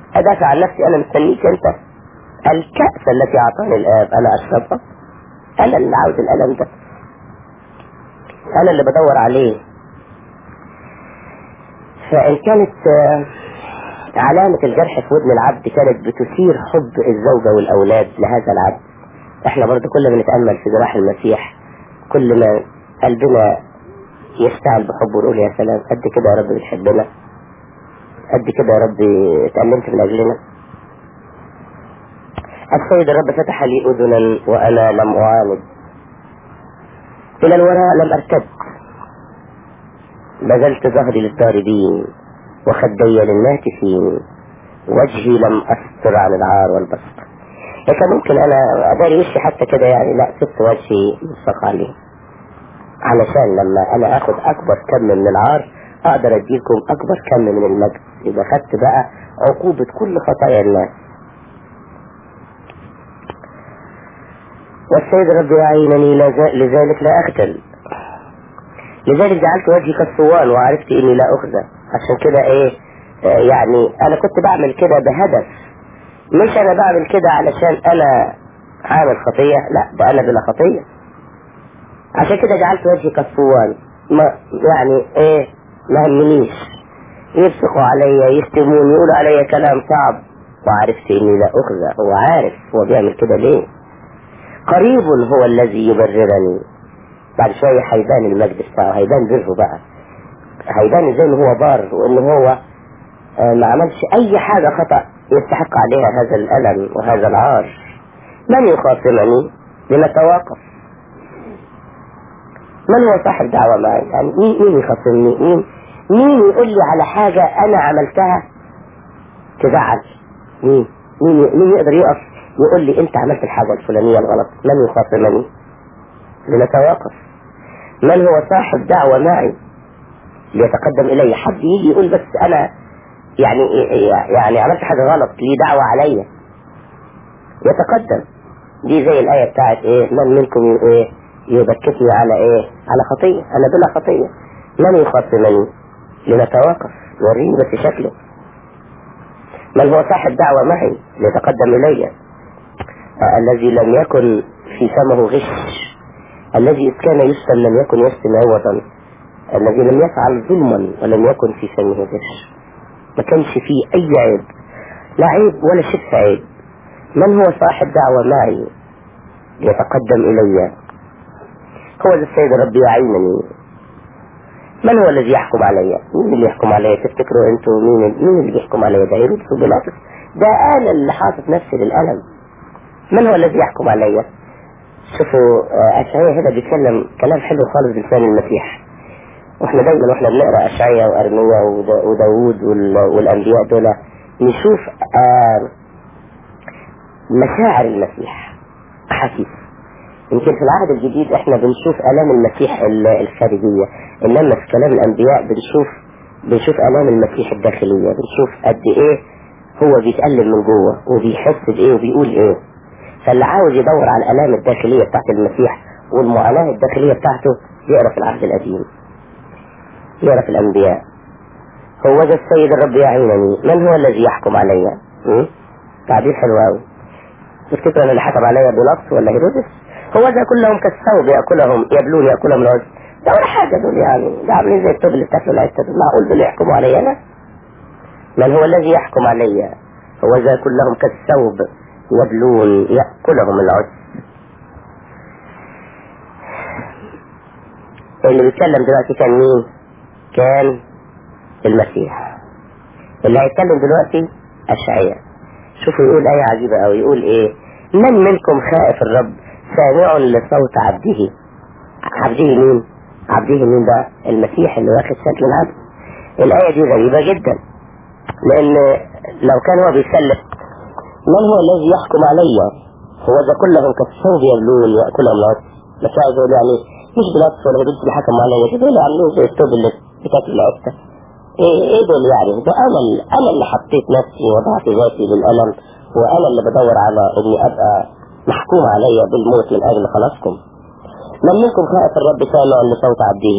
A: ادافع عن نفسي انا مستنيك انت الكأس التي اعطاني الاب انا اشربها انا اللي عاوز الالم ده انا اللي بدور عليه فان كانت آه، علامة الجرح في ودن العبد كانت بتثير حب الزوجة والاولاد لهذا العبد احنا برضو كل ما نتأمل في جراح المسيح كل ما قلبنا يشتعل بحبه ونقول يا سلام قد كده يا رب بتحبنا قد كده يا رب اتألمت من أجلنا السيد الرب فتح لي أذنا وأنا لم أعاند إلى الوراء لم أرتد بذلت ظهري للضاربين وخدي للناتفين وجهي لم أستر عن العار والبسط كان ممكن أنا أداري وشي حتى كده يعني لا سبت وجهي مصفق عليه علشان لما أنا آخد أكبر كم من العار أقدر أديكم أكبر كم من المجد يبقى خدت بقى عقوبة كل خطايا الناس والسيد رب يعينني لذ- لذلك لا أقتل لذلك جعلت وجهي كالصوان وعرفت إني لا أخزى عشان كده إيه آه، يعني أنا كنت بعمل كده بهدف مش أنا بعمل كده علشان أنا عامل خطية لا ده أنا بلا خطية عشان كده جعلت وجهي كالصوان ما يعني إيه ما همنيش يبصقوا عليا يشتموني يقولوا عليا كلام صعب وعرفت إني لا أخزى هو عارف هو بيعمل كده ليه قريب هو الذي يبررني بعد شوية هيبان المجد بتاعه هيبان بره بقى هيبان ازاي ان هو بار وان هو آه، ما عملش اي حاجة خطأ يستحق عليها هذا الألم وهذا العار من يخاصمني لنتواقف من هو صاحب دعوة معي يعني مين مين يخاصمني مين مين يقول لي على حاجة انا عملتها تزعل مين مين مين يقدر يقف يقول لي انت عملت الحاجة الفلانية الغلط من يخاصمني لنتواقف من هو صاحب دعوة معي ليتقدم إلي حد يجي يقول بس أنا يعني يعني عملت حاجة غلط لي دعوة عليا يتقدم دي زي الآية بتاعت إيه من منكم ي- إيه يبكتني على إيه على خطية أنا بلا خطية من يخاصمني لنتواقف وريني بس شكله من هو صاحب دعوة معي ليتقدم إلي آه، الذي لم يكن في فمه غش الذي إذ كان يشتم لم يكن يشتم عوضا الذي لم يفعل ظلما ولم يكن في فمه غش ما كانش فيه أي عيب لا عيب ولا شف عيب من هو صاحب دعوة معي يتقدم إلي هو ذا السيد ربي يعينني من هو الذي يحكم علي مين اللي يحكم علي تفتكروا انتوا مين مين اللي بيحكم علي ده هيرودس وبيلاطس ده انا اللي حاطط نفسي للألم من هو الذي يحكم علي شوفوا آه، أشعية هنا بيتكلم كلام حلو خالص بلسان المسيح واحنا دايما واحنا بنقرا أشعية وأرمية ود- وداوود وال- والأنبياء دول نشوف آه، مشاعر المسيح أحاسيس يمكن في العهد الجديد احنا بنشوف آلام المسيح ال- الخارجية إنما في كلام الأنبياء بنشوف بنشوف آلام المسيح الداخلية بنشوف قد إيه هو بيتألم من جوه وبيحس بإيه وبيقول إيه فاللي عاوز يدور على الآلام الداخلية بتاعت المسيح والمعاناة الداخلية بتاعته يقرا في العهد القديم يقرا في الأنبياء هو ذا السيد الرب يعينني من هو الذي يحكم علي م? تعبير حلو قوي تفتكر ان اللي حكم عليا بيلاطس ولا هيرودس هو ذا كلهم كالثوب ياكلهم يبلون ياكلهم العز ده ولا حاجه دول يعني ده عاملين زي الطب اللي بتاكله العزة دول معقول دول يحكموا علي انا من هو الذي يحكم علي هو ذا كلهم كالثوب يبلون ياكلهم العز اللي بيتكلم دلوقتي كان مين كان المسيح اللي هيتكلم دلوقتي أشعية شوفوا يقول آية عجيبة أوي يقول إيه من منكم خائف الرب سامع لصوت عبده عبده مين عبده مين بقى المسيح اللي واخد شكل العبد الآية دي غريبة جدا لأن لو كان هو بيسلم من هو الذي يحكم علي هو ذا كلهم كالثوب يبلون يأكلهم العصر بس عايز أقول يعني مش بلاطس ولا هدوس اللي حكم عليا دول عاملين زي الثوب اللي بتاكل العصة ايه ايه دول يعني ده انا اللي انا اللي حطيت نفسي ووضعت ذاتي للالم وانا اللي بدور على اني ابقى محكوم عليا بالموت من اجل خلاصكم من منكم خائف الرب سامع لصوت عبده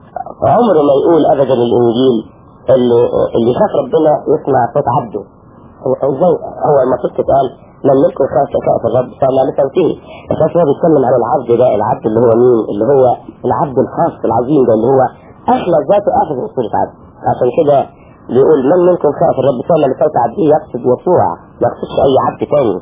A: عمره ما يقول ابدا الانجيل اللي اللي يخاف ربنا يسمع صوت عبده ازاي هو المفروض تتقال من منكم خاف خاف الرب فما لتنتهي بس هو بيتكلم عن العبد ده العبد اللي هو مين اللي هو العبد الخاص العظيم ده اللي هو اخلص ذاته اخذ صورة عبد عشان كده بيقول من منكم خاف الرب فما لصوت عبده يقصد يسوع ما يقصدش اي عبد تاني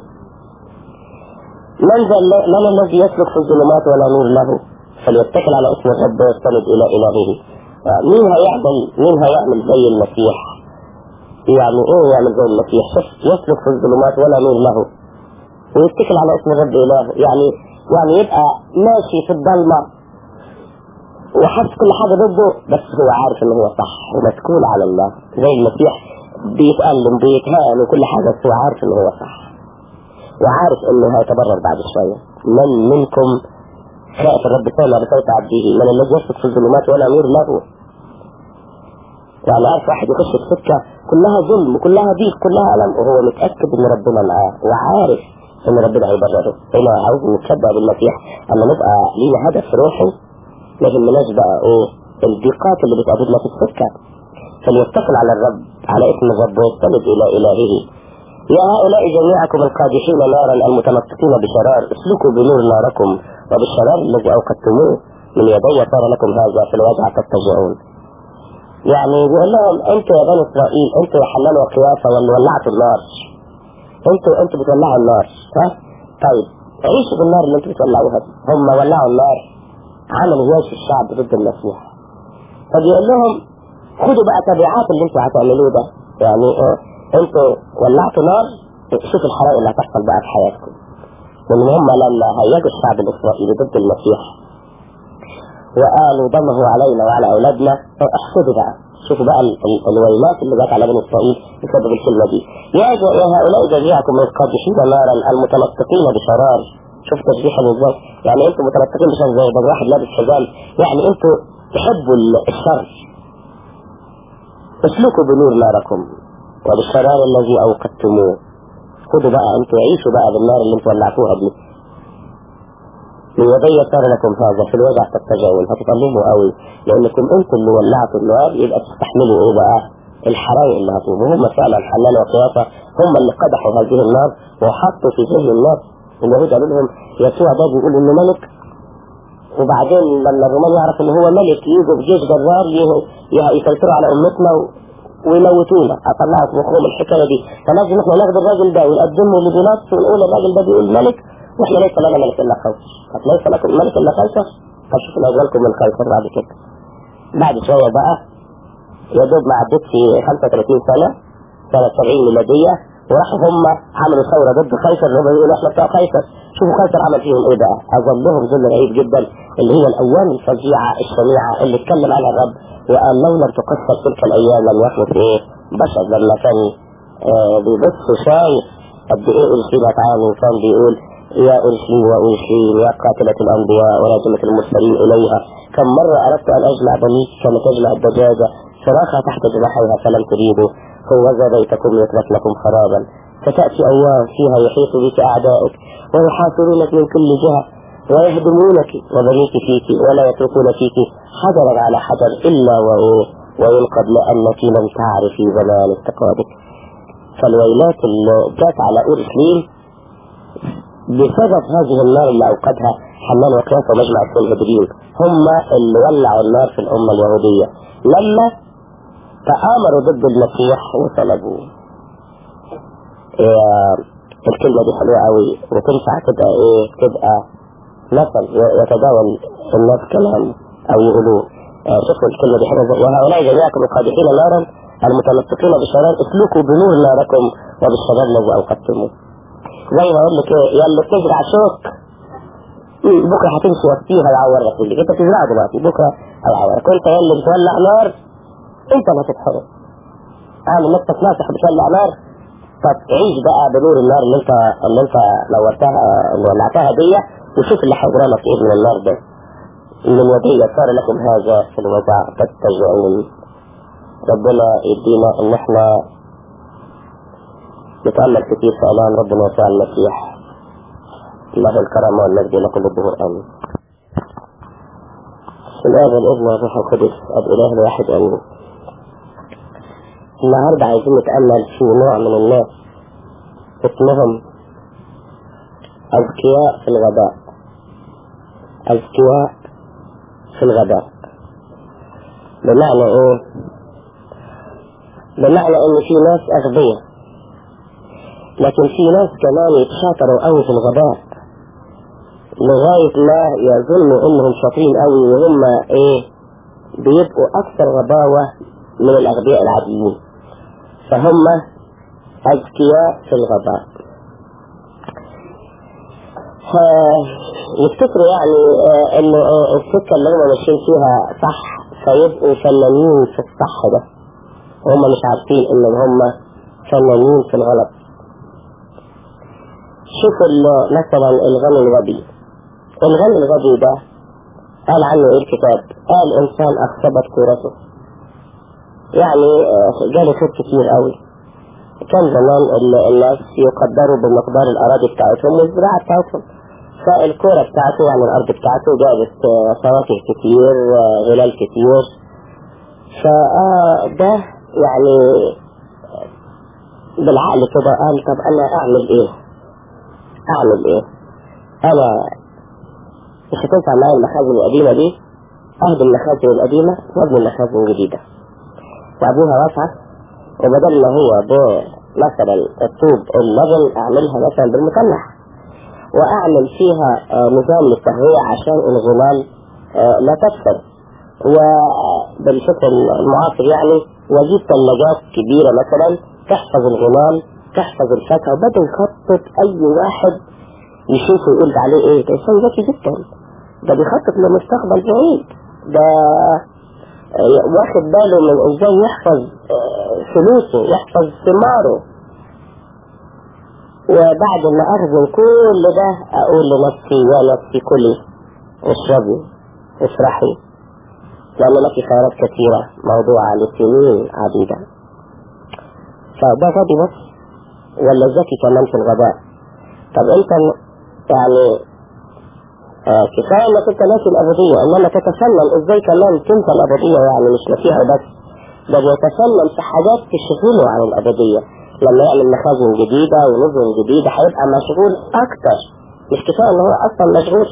A: من ذا الل- من الذي يسلك في الظلمات ولا نور له فليتكل على اسم الرب ويستند الى الهه آه، مين هيعمل مين هيعمل زي المسيح يعني ايه يعمل زي المسيح شوف يسلك في الظلمات ولا نور له ويتكل على اسم الرب اله يعني يعني يبقى ماشي في الضلمه وحاسس كل حاجه ضده بس هو عارف ان هو صح ومسكول على الله زي المسيح بيتألم بيتهان وكل حاجه بس هو عارف ان هو صح وعارف انه هيتبرر بعد شويه من منكم خائف الرب سامع بصوت عبده من الذي يسلك في الظلمات ولا نور له يعني عارف واحد يخش في سكه كلها ظلم وكلها ضيق كلها الم وهو متاكد ان ربنا معاه وعارف ان ربنا هيبرره هنا عاوز نتصدق بالمسيح اما نبقى لينا هدف روحي ما يهمناش بقى ايه الضيقات اللي بتقابلنا في السكه فليتكل على الرب على اسم الرب ويستند الى الهه يا هؤلاء جميعكم القادحين نارا المتمسكين بشرار اسلكوا بنور ناركم وبالشرار الذي اوقدتموه من يدي صار لكم هذا في الوجع تتجعون يعني بيقول لهم انتوا يا بني اسرائيل انتوا يا حلال وقيافه واللي ولعتوا النار انتوا انتوا بتولعوا النار ها طيب عيشوا بالنار اللي انتوا بتولعوها دي هم ولعوا النار عملوا جيش الشعب ضد المسيح فبيقول لهم خدوا بقى تبعات اللي انتوا هتعملوه ده يعني اه انتوا ولعتوا نار شوفوا الحرائق اللي هتحصل بقى في حياتكم وان هم لما هيجوا الشعب الاسرائيلي ضد المسيح وقالوا دمه علينا وعلى اولادنا طب احسدوا بقى شوفوا بقى ال- ال- الويلات اللي جت على بني اسرائيل بسبب الكلمه دي يا ج- يا هؤلاء جميعكم من القادحين نارا المتمسكين بشرار شوف تشبيحا ازاي يعني انتوا متمسكين بشرار زي ده واحد لابس حزام يعني انتوا تحبوا ال- الشر اسلكوا بنور ناركم وبالشرار الذي اوقدتموه خدوا بقى انتوا عيشوا بقى بالنار اللي انتوا ولعتوها دي من يدي صار لكم هذا في الوجع تتجعون هتتألموا قوي لانكم انتم اللي ولعتوا النار يبقى تستحملوا ايه بقى الحرايق اللي هتقوم وهم فعلا حلال وقيافه هم اللي قدحوا هذه النار وحطوا في ذهن الناس اليهود قالوا لهم يسوع ده بيقول انه ملك وبعدين لما الرومان يعرف ان هو ملك يجوا بجيش جرار يه- يه- يسيطروا على امتنا و- ويموتونا اطلعوا في مخهم الحكايه دي فلازم احنا ناخد الراجل ده ونقدمه لبيلاطس ونقول الراجل ده بيقول ملك واحنا ليس لنا ملك الا قيصر طب ليس لكم ملك الا قيصر طب شوفوا الاجوالكم من قيصر بعد كده بعد شويه بقى يا دوب ما عدتش 35 سنه سنه 70 ميلاديه وراحوا هم عملوا ثوره ضد قيصر اللي هم بيقولوا احنا بتوع قيصر شوفوا قيصر عمل فيهم ايه بقى اذلهم ذل رهيب جدا اللي هي الايام الفظيعه الشنيعه اللي اتكلم عنها الرب وقال لو لم تقصر تلك الايام لم يخلص ايه بشر لما كان آه بيبص شايف قد ايه اورشليم اتعامل كان بيقول يا اورشليم واورشليم يا قاتلة الانبياء وراجمة المرسلين اليها كم مرة اردت ان اجمع بنيك كما تجمع الدجاجة صراخة تحت جناحيها فلم تريدوا هو ذا بيتكم يترك لكم خرابا فتأتي أيام فيها يحيط بك أعدائك ويحاصرونك من كل جهة ويهدمونك وبنيك فيك ولا يتركون فيك حجرا على حجر إلا وإيه وينقض لأنك لم تعرفي زمان افتقادك فالويلات اللي جات على أورشليم بسبب هذه النار اللي أوقدها حنان وقياس ومجمع السنهدرين هم اللي ولعوا النار في الأمة اليهودية لما تآمروا ضد المسيح وطلبوه إيه الكلمة دي حلوة قوي وتنفع تبقى ايه تبقى مثل يتداول الناس كلام او يقولوا آه، شوفوا الكلمة دي حلوة وهؤلاء جميعكم القادحين نارا المتمسكين بشرار اسلكوا بنور ناركم وبالشرار الذي اوقدتموه زي ما اقول لك ايه يا اللي بتزرع شوك مم، بكره هتمشي وسطيها يعور رجلك انت بتزرع دلوقتي بكره هيعورك وانت يا اللي بتولع نار انت اللي هتتحرق اعمل نفسك ناصح بتولع نار طب عيش بقى بنور النار اللي انت اللي انت نورتها اللي ولعتها دي وشوف اللي هيجرى لك ايه من النار ده من يدي صار لكم هذا في الوجع تتجعون ربنا يدينا ان احنا نتأمل كتير في اعلان ربنا يسوع المسيح له الكرم والمجد لكل الظهور امين الآب والابن والروح القدس اب اله الواحد امين النهارده عايزين نتأمل في نوع من الناس اسمهم أذكياء في الغباء أذكياء في الغباء بمعنى ايه بمعنى ان في ناس اغبياء لكن في ناس كمان يتشاطروا قوي في الغباء لغاية ما يظنوا انهم شاطرين قوي وهم ايه بيبقوا اكثر غباوة من الاغبياء العاديين فهم اذكياء في الغباء يفتكروا يعني آه انه آه السكة اللي هم ماشيين فيها صح فيبقوا فنانين في الصح ده هم مش عارفين ان هم فنانين في الغلط شوف مثلا الغني الغبي الغني الغبي ده قال عنه ايه الكتاب قال انسان اخصبت كورته يعني جاله خير كتير قوي كان زمان الناس يقدروا بمقدار الاراضي بتاعتهم والزراعه بتاعتهم فالكورة بتاعته يعني الأرض بتاعته جابت فواكه كتير غلال كتير فده يعني بالعقل كده قال طب أنا أعمل إيه؟ أعمل إيه؟ أنا مش هتنفع معايا المخازن القديمة دي أهدم المخازن القديمة وأبني مخازن جديدة وأبنيها واسعة وبدل ما هو مثلا الطوب اللبن أعملها مثلا بالمسلح واعمل فيها نظام للتهوية عشان الغلال لا تفسد وبالفكر المعاصر يعني واجيب ثلاجات كبيرة مثلا تحفظ الغلال تحفظ الفاكهة وبدل يخطط اي واحد يشوفه يقول عليه ايه ده انسان ذكي جدا ده بيخطط لمستقبل بعيد ده واخد باله من ازاي يحفظ فلوسه يحفظ ثماره وبعد ما أخزن كل ده أقول لنفسي يا نفسي كلي اشربي افرحي لأن لك خيارات كثيرة موضوعة لسنين عديدة فده غبي بس ولا ذكي كمان في الغباء طب أنت يعني آه كفاية انك انت ناسي الابدية انما تتفنن ازاي كمان تنسى الابدية يعني مش نسيها بس ده بيتفنن في حاجات تشغله عن الابدية لما يعمل مخازن جديدة ونظم جديدة هيبقى مشغول أكتر مش كفاية إن هو أصلا مشغول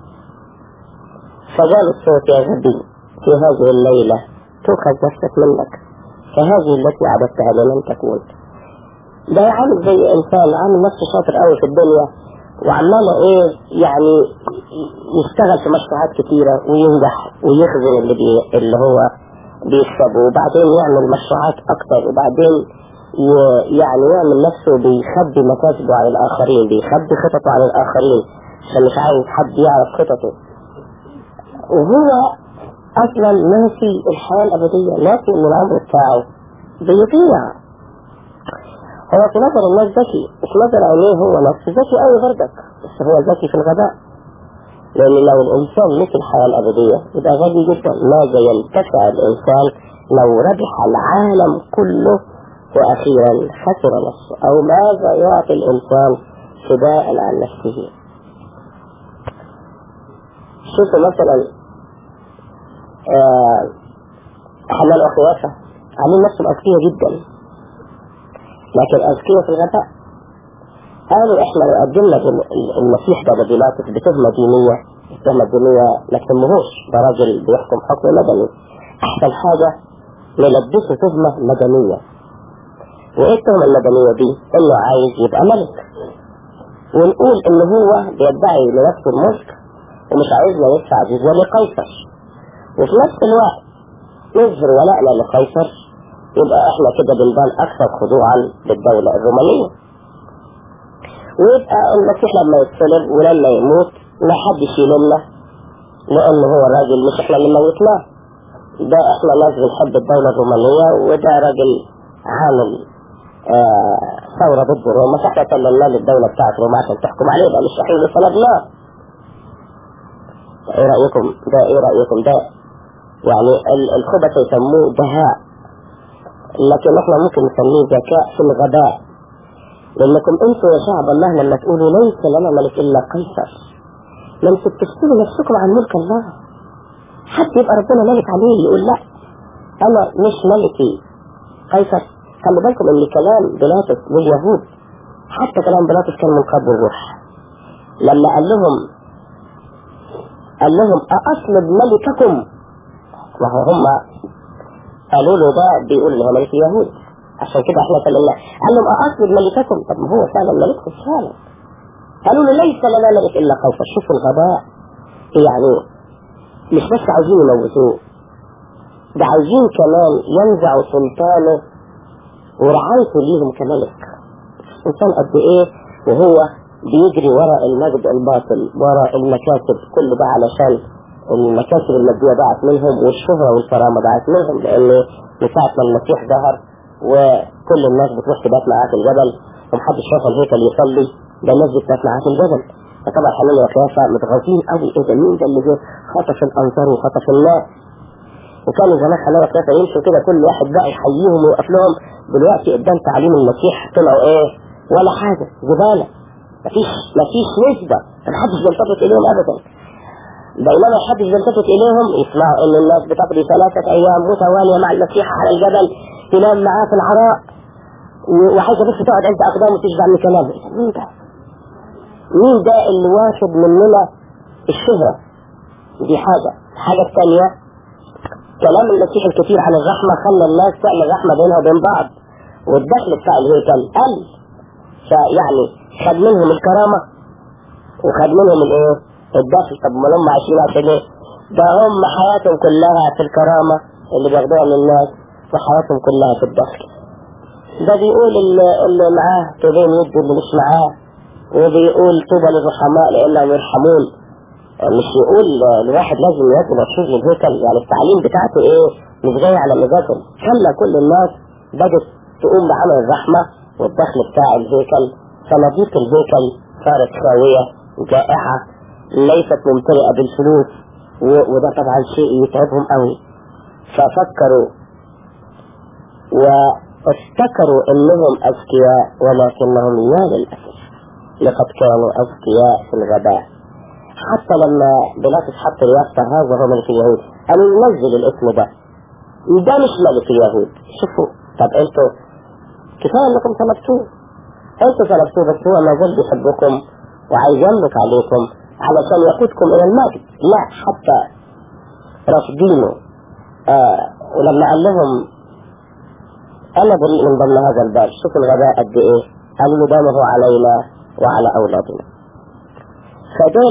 A: فقال الصوت يا غبي في هذه الليلة تؤخذ نفسك منك فهذه التي عبدتها لمن تكون ده عامل زي إنسان عامل نفسه شاطر قوي في الدنيا وعمال ايه يعني يشتغل في مشروعات كتيرة وينجح ويخزن اللي, بي اللي هو بيكسبه وبعدين يعمل مشروعات أكتر وبعدين يعني يعمل نفسه بيخبي مكاسبه عن الآخرين بيخبي خططه عن الآخرين عشان مش عايز حد يعرف خططه وهو أصلا ناسي الحياة الأبدية ناسي إن العمر بتاعه بيضيع هو في نظر الناس ذكي وفي نظر عينيه هو نفسه ذكي قوي بردك بس هو ذكي في الغباء لأن لو الإنسان نسي الحياة الأبدية يبقى غبي جدا ماذا ينتفع الإنسان لو ربح العالم كله وأخيرا خسر نفسه أو ماذا يعطي الإنسان فداء عن نفسه شوفوا مثلا آه حمال أخواتها عاملين نفسهم أذكياء جدا لكن أذكياء في الغباء قالوا إحنا لو قدمنا المسيح ده ببيلاطس بتهمة دينية التهمة الدينية ما تهمهوش ده راجل بيحكم حكم مدني أحسن حاجة نلبسه تهمة مدنية وايه التهمة المدنية دي انه عايز يبقى ملك ونقول ان هو بيدعي لنفسه الملك ومش عايزنا ندفع جزية لقيصر وفي نفس الوقت نظهر ولائنا لقيصر يبقى احنا كده بنبان اكثر خضوعا للدولة الرومانية ويبقى المسيح لما يتصلب ولما يموت ما حد يشيلنا لان هو راجل مش احنا اللي موتناه ده احنا ناس بنحب الدولة الرومانية وده راجل عامل آه ثورة ضد روما فاحنا سلمنا للدولة بتاعت روما عشان تحكم عليه بقى مش صحيح وصلبناه ايه رأيكم ده ايه رأيكم ده يعني الخبث يسموه دهاء لكن احنا ممكن نسميه ذكاء في الغباء لانكم انتوا يا شعب الله لما تقولوا ليس لنا ملك الا قيصر لم تفصلوا نفسكم عن ملك الله حتى يبقى ربنا ملك عليه يقول لا انا مش ملكي قيصر خلي بالكم ان كلام بيلاطس لليهود حتى كلام بيلاطس كان من قبل الروح لما قال لهم قال لهم أأطلب ملككم وهو هم قالوا له ده بيقول ان هو ملك اليهود عشان كده احنا كلمنا قال لهم أأطلب ملككم طب ما هو فعلا ملككم فعلا قالوا له ليس لنا ملك إلا خوفا شوفوا الغباء يعني مش بس عايزين يموتوه ده عايزين كمان ينزعوا سلطانه ورعايته ليهم كملك الإنسان قد إيه وهو بيجري وراء المجد الباطل وراء المكاسب كل ده علشان المكاسب المادية ضاعت منهم والشهرة والكرامة ضاعت منهم لأن من ساعة ما المسيح ظهر وكل الناس بتروح تبات معاه في الجبل ومحدش شاف الهيكل يصلي ده الناس بتبات معاه في الجبل فطبعا حنين وقيافة متغاظين قوي ايه ده مين ده اللي جه خطف الانصار وخطف الناس وكانوا زمان حنين وقيافة يمشوا كده كل واحد بقى يحييهم ويوقف لهم دلوقتي قدام تعليم المسيح طلعوا ايه ولا حاجة زبالة مفيش مفيش نسبة محدش بيلتفت اليهم ابدا بينما محدش بيلتفت اليهم يسمعوا ان الناس بتقضي ثلاثة ايام متوالية مع المسيح على الجبل تنام معاه في العراء وعايزة بس تقعد عند اقدامه وتشبع من كلامه مين ده؟ مين ده اللي واخد مننا الشهرة دي حاجة الحاجة الثانية كلام المسيح الكثير عن الرحمة خلى الناس تعمل رحمة بينها وبين بعض والدخل بتاع الهيكل قل فيعني خد منهم الكرامة وخد منهم الايه الدخل طب ما هم عايشين عشان ايه ده هم حياتهم كلها في الكرامة اللي بياخدوها من الناس وحياتهم كلها في الدخل ده بيقول اللي, اللي معاه تبين يدي اللي مش معاه وبيقول طوبى للرحماء لانهم يرحمون مش يقول الواحد لازم ياكل مبسوط من الهيكل يعني التعليم بتاعته ايه مش جاي على مزاجهم خلى كل الناس بدت تقوم بعمل الرحمة والدخل بتاع الهيكل صناديق الهيكل صارت خاوية جائعة ليست ممتلئة بالفلوس وده طبعا شيء يتعبهم قوي ففكروا وافتكروا انهم اذكياء ولكنهم يا للاسف لقد كانوا اذكياء في الغباء حتى لما بيلاطس حط اليافطة هذا هو ملك اليهود قالوا ننزل الاسم ده ده مش ملك اليهود شوفوا طب انتوا كفاية انكم طلبتوه انتوا طلبتوه بس هو ما زال بيحبكم وعايز يملك عليكم علشان يقودكم الى المجد لا حتى رافضينه آه ولما قال لهم انا بريء من ضمن هذا الباب شوفوا الغباء قد ايه قالوا له دمه علينا وعلى اولادنا فدول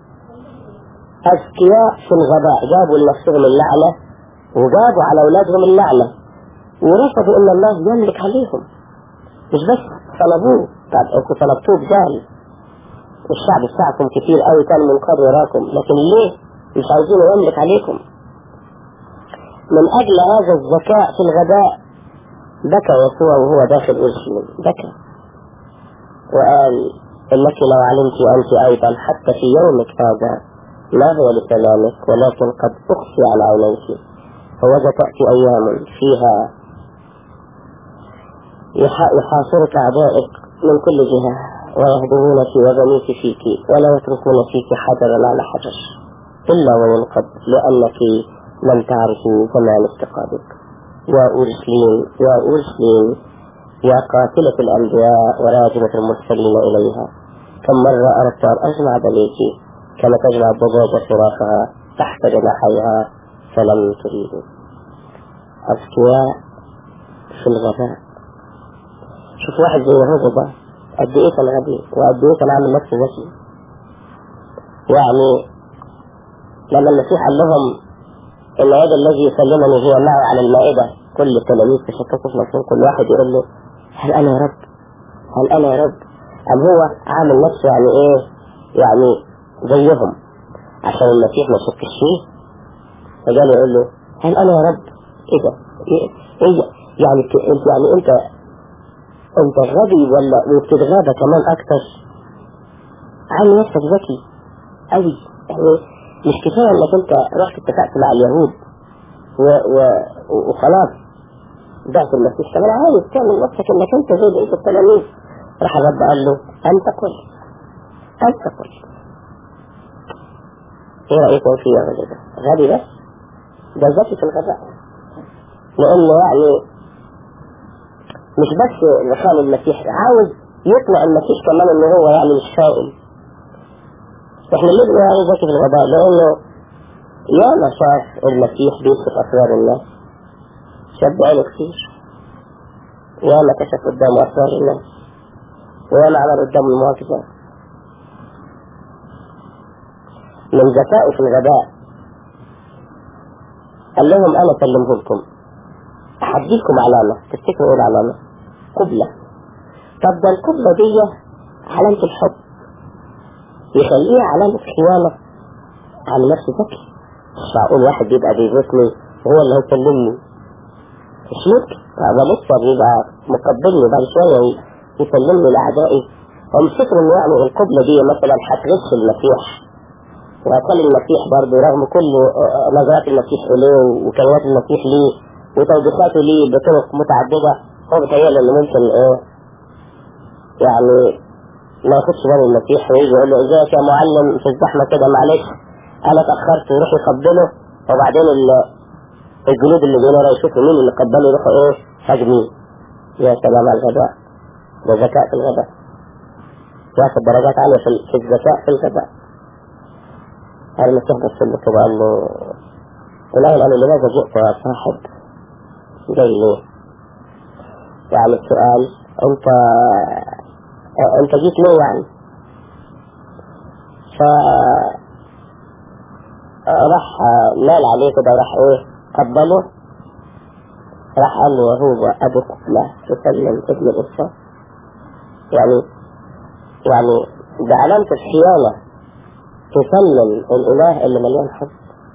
A: اذكياء في الغباء جابوا لنفسهم اللعنة وجابوا على اولادهم اللعنة ورفضوا ان الله يملك عليهم مش بس طلبوه طب انتوا طلبتوه بجهل والشعب بتاعكم كتير قوي كان منقر وراكم لكن ليه مش عايزينه يملك عليكم من اجل هذا الذكاء في الغباء بكى يسوع وهو داخل اورشليم بكى وقال انك لو علمت انت ايضا حتى في يومك هذا ما هو لسلامك ولكن قد اخفي على عينيك فوجد تأتي ايام فيها يحاصرك اعدائك من كل جهة ويهدمون في وغنيك فيك ولا يتركون فيك حجرا على حجر إلا وينقض لأنك لم تعرفي زمان افتقادك يا أورشليم يا أورشليم يا قاتلة الأنبياء وراجمة المرسلين إليها كم مرة أردت أن أجمع بنيك كما تجمع الضباب صراخها تحت جناحيها فلم تريد أذكياء في الغباء شوف واحد زي هذا ده قد ايه كان غبي وقد ايه كان عامل نفسه ذكي يعني لما المسيح قال لهم ان هذا الذي يسلمني هو معي على المائده كل التلاميذ تشككوا في نفسهم كل واحد يقول له هل انا يا رب هل انا يا رب قال هو عامل نفسه يعني ايه يعني زيهم عشان المسيح ما يشكش فيه فقال يقول له هل انا يا رب ايه ده ايه, إيه يعني انت يعني انت انت غبي ولا وبتتغابى كمان اكتر عامل نفسك ذكي قوي يعني مش كفايه انك انت رحت اتفقت مع اليهود و و وخلاص بعت المسيح كمان عايز تعمل نفسك انك انت زي بقيه التلاميذ راح الرب قال له انت قل انت قل ايه رايكم فيه يا غبي ده؟ غبي بس ده ذكي في الغباء لانه يعني مش بس لسان المسيح عاوز يطلع المسيح كمان ان هو يعني مش فاهم احنا ليه بنقول عليه ذكي في الغباء لانه ياما شاف المسيح بيكشف اسرار الناس شاف بعينه كتير ياما كشف قدامه اسرار الناس وياما عمل قدامه المعجزات من ذكائه في الغباء قال لهم انا سلمه لكم هديكم علامة تفتكروا ايه العلامة قبلة طب ده القبلة دي علامة الحب يخليها علامة خيانة على نفسه ذكي مش معقول واحد يبقى بيبوسني وهو اللي هيسلمني مش ممكن ده لسه بيبقى مقبلني بعد شوية يسلمني لأعدائي هو مش فكر انه يعني القبلة دي مثلا هتغش المسيح وهتخلي المسيح برضه رغم كل نظرات المسيح إليه وكلمات المسيح ليه وتوبيخاته ليه بطرق متعددة هو بيتهيألي إنه ممكن إيه يعني ما ياخدش باله المسيح ويجي يقول له ازيك يا معلم في الزحمة كده معلش أنا اتأخرت ويروح يقبله وبعدين الجنود اللي جايين ورا يشوفوا مين اللي قبله يروحوا إيه هاجمين يا سلام على الغباء ده ذكاء في الغباء ياخد درجات عالية في الذكاء في الغباء قال المسيح بص له كده قال له الآن قال له لماذا جئت يا صاحب جاي ليه يعني السؤال انت انت جيت ليه يعني ف راح مال عليه كده راح ايه قبله راح قال له وهو ابو قبلة تسلم ابن القصة يعني يعني ده علامة الخيانة تسلم الاله اللي مليان حب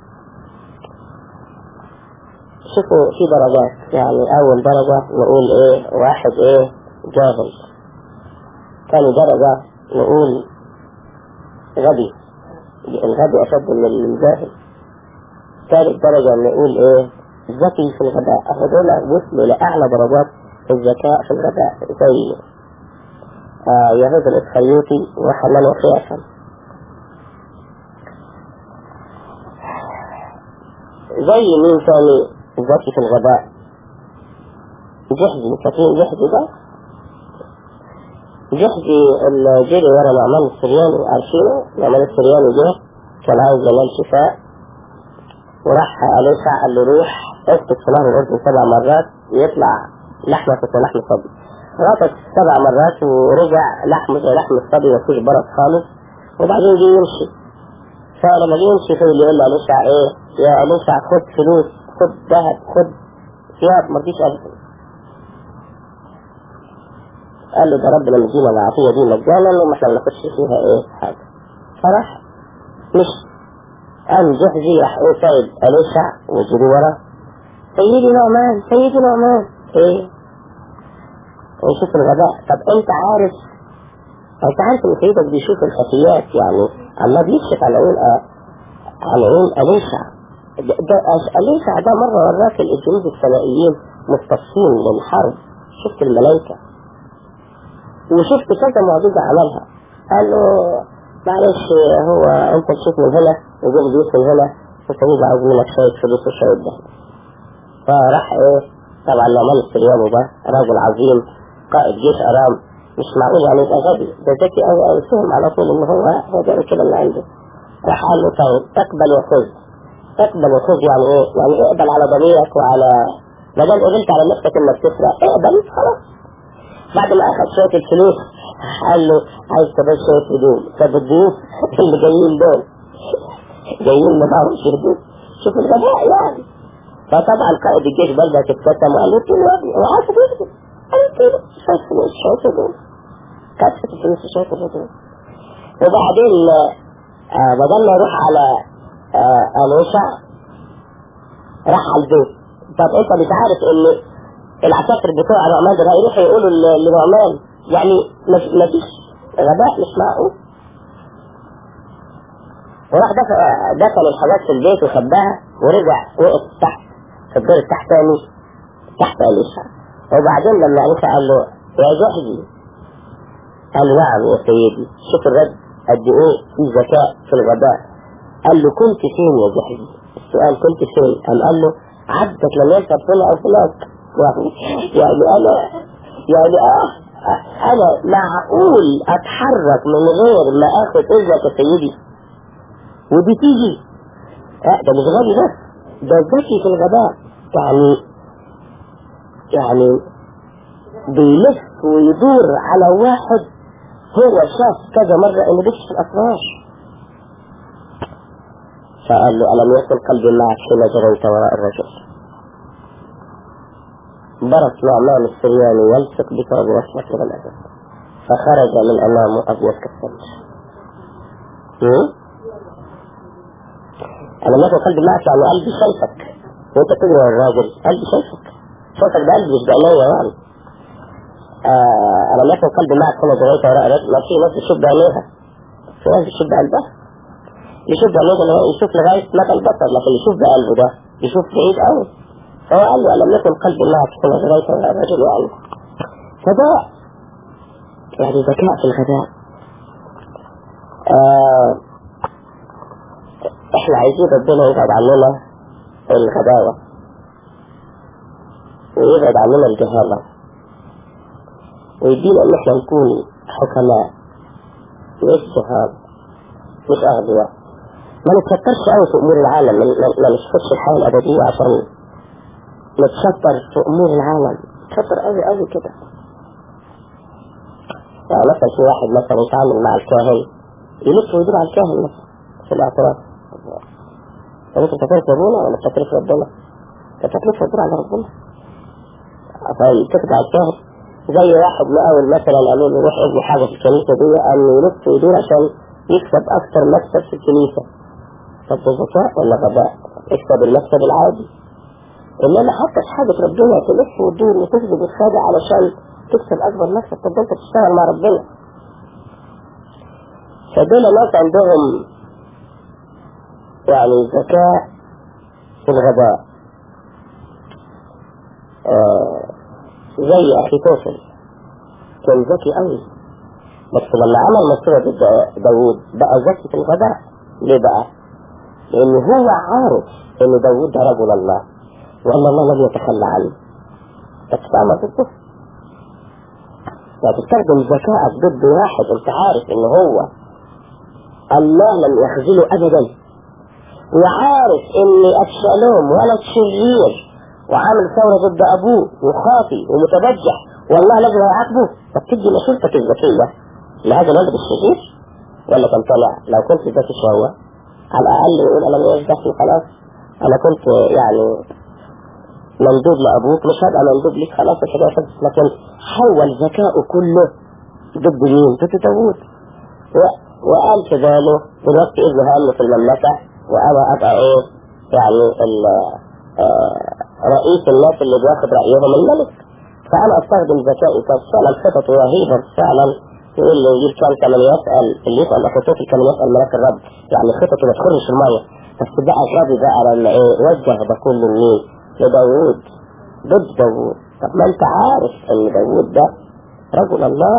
A: شوفوا في درجات يعني اول درجة نقول ايه واحد ايه جاهل ثاني درجة نقول غبي الغبي اشد من الجاهل ثالث درجة نقول ايه ذكي في الغباء هذول وصلوا لاعلى درجات الذكاء في الغباء زي آه يهود الاسخريوطي وحنان وقياسا زي مين ثاني ذكي في الغباء جحدي فاكرين جحدي ده جحدي اللي جري ورا نعمان السرياني عارفينه نعمان السرياني جه كان عايز ينال شفاء وراح أليسع قال له روح اسكت في نهر الأردن سبع مرات ويطلع لحمة ولحم صبي غطت سبع مرات ورجع لحم زي لحم الصبي مفيش برد خالص وبعدين جه يمشي فلما جه يمشي في اللي يقول له أليسع ايه يا أليسع خد فلوس خد ذهب خد ثياب ما رضيش أبدا قال له ده ربنا مدينا العطية دي مجانا وما احنا ما ناخدش فيها ايه حاجة فراح مش قام جحزي راح ايه سايب أليشع وجري ورا سيدي نعمان سيدي نعمان ايه ويشوف الغباء طب انت عارف انت عارف ان سيدك بيشوف الخفيات يعني الله بيكشف على عين على عين أليشع ده, ده أليشع ده مرة وراك الجنود السمائيين متصفين للحرب شفت الملائكة وشفت كذا معجزة عملها قال له معلش هو انت تشوف من هنا وجيب ضيوف من هنا وسيدي عاوز منك شوية فلوس وشوية دهب فراح ايه طبعا نعمان السرياني ده راجل عظيم قائد جيش ارام مش معقول يعني يبقى غبي ده ذكي قوي قوي فهم على طول ان هو هو ده كده اللي عنده راح قال له طيب اقبل وخذ اقبل وخذ يعني ايه؟ يعني اقبل على ضميرك وعلى ما دام قبلت على نفسك انك تسرق اقبل خلاص بعد ما اخذ شوية الفلوس قال له عايز تبقى شوية هدوم طب الضيوف اللي جايين دول جايين ما معهمش هدوم شوف الغباء يعني فطبعا قائد الجيش برضه اتكتم وقال له له يا ابني هو عايز يكتب قال له شوية فلوس شوية هدوم كتفت الفلوس شوية الهدوم وبعدين آه بدل ما يروح على آه ألوشع راح على البيت طب انت مش عارف ان العساكر بتوع نعمان ده يروحوا يقولوا لنعمان يعني ما فيش غباء مش معقول وراح دخل الحاجات في البيت وخباها ورجع وقف تحت في الدور التحتاني تحت أليشع وبعدين لما أليشع قال له يا جحدي قال له نعم يا سيدي شوف الرد قد ايه في ذكاء في الغباء قال له كنت فين يا جحدي السؤال كنت فين قام قال له عبدك لم يذهب هنا او هناك يعني يعني انا يعني اه انا معقول اتحرك من غير ما اخد اذنك يا سيدي ودي تيجي اه ده مش غبي بس ده ذكي في الغباء يعني يعني بيلف ويدور على واحد هو شاف كذا مرة انه بيكشف الاسرار فقال له ألم يكن قلبي معك حين جريت وراء الرجل برس نعمان السرياني يلصق بك وبوصلك إلى الأبد فخرج من أمامه أبيض كالثلج ألم يكن قلبي معك يعني قلبي شايفك وأنت تجري ورا الراجل قلبي شايفك شايفك ده قلبي مش بعينيا يعني آه ألم يكن قلبي معك حين جريت وراء الرجل ما في ناس بتشوف بعينيها في ناس بتشوف بقلبها يشوف بعينيه اللي هو يشوف لغاية مدى البصر لكن يشوف بقلبه ده يشوف بعيد قوي فهو قال له ألم يكن قلبي معك حين جريت وراء الرجل يعني فده يعني ذكاء في الغباء آه احنا عايزين ربنا يبعد عننا الغباوة ويبعد عننا الجهالة ويدينا ان احنا نكون حكماء مش جهال مش اغبياء ما نتشطرش قوي في امور العالم ما ما نشوفش الحياة الابدية عشان نتشطر في امور العالم نتشطر قوي قوي كده يعني مثلا في واحد مثلا يتعامل مع الكاهن يلف ويدور على الكاهن مثلا في الاعتراف طب انت بتعترف ربنا ولا بتعترف ربنا؟ انت بتعترف ربنا على ربنا فتكتب على الكاهن زي واحد مقاول مثلا قالوا له روح ابني حاجه في الكنيسه دي قال له يلف ويدور عشان يكسب اكثر مكسب في الكنيسه طب ده ذكاء ولا غباء؟ اكسب المكسب العادي انما حتى في حاجه ربنا تلف وتدور وتسجد الخادع علشان تكسب اكبر مكسب طب انت بتشتغل مع ربنا فدول ناس عندهم يعني ذكاء في الغباء آه زي اخي توفل كان ذكي قوي بس لما عمل مشروع ضد داوود بقى ذكي في الغباء ليه بقى؟ لأن هو عارف إن داوود ده رجل الله وأن الله لم يتخلى عنه فتفهم ضده فتستخدم ذكائك ضد واحد أنت عارف إن هو الله لم يخذله أبدا وعارف إن أبشالوم ولد شرير وعامل ثورة ضد أبوه وخاطي ومتبجح والله لازم يعاقبه طب تدي مشورتك الذكية لهذا الولد الشرير ولا كان طالع لو كنت ذكي شوية على الأقل يقول أنا مش ذكي خلاص أنا كنت يعني مندوب لأبوك مش هبقى مندوب ليك خلاص الحاجة خلصت لكن حول ذكائه كله ضد مين؟ ضد داوود وقال في باله دلوقتي ابنه هام في المملكة وأنا أبقى إيه يعني رئيس الناس اللي بياخد رأيهم الملك فأنا أستخدم ذكائي فعلا خطط رهيبة فعلا يقول له يجيب كان كمان يسأل اللي يسأل أخوته كمان يسأل ملاك الرب يعني خطته ما تخرش المية بس بقى غبي بقى لما إيه وجه ده كله لمين؟ لداوود ضد داوود طب ما أنت عارف إن داوود ده رجل الله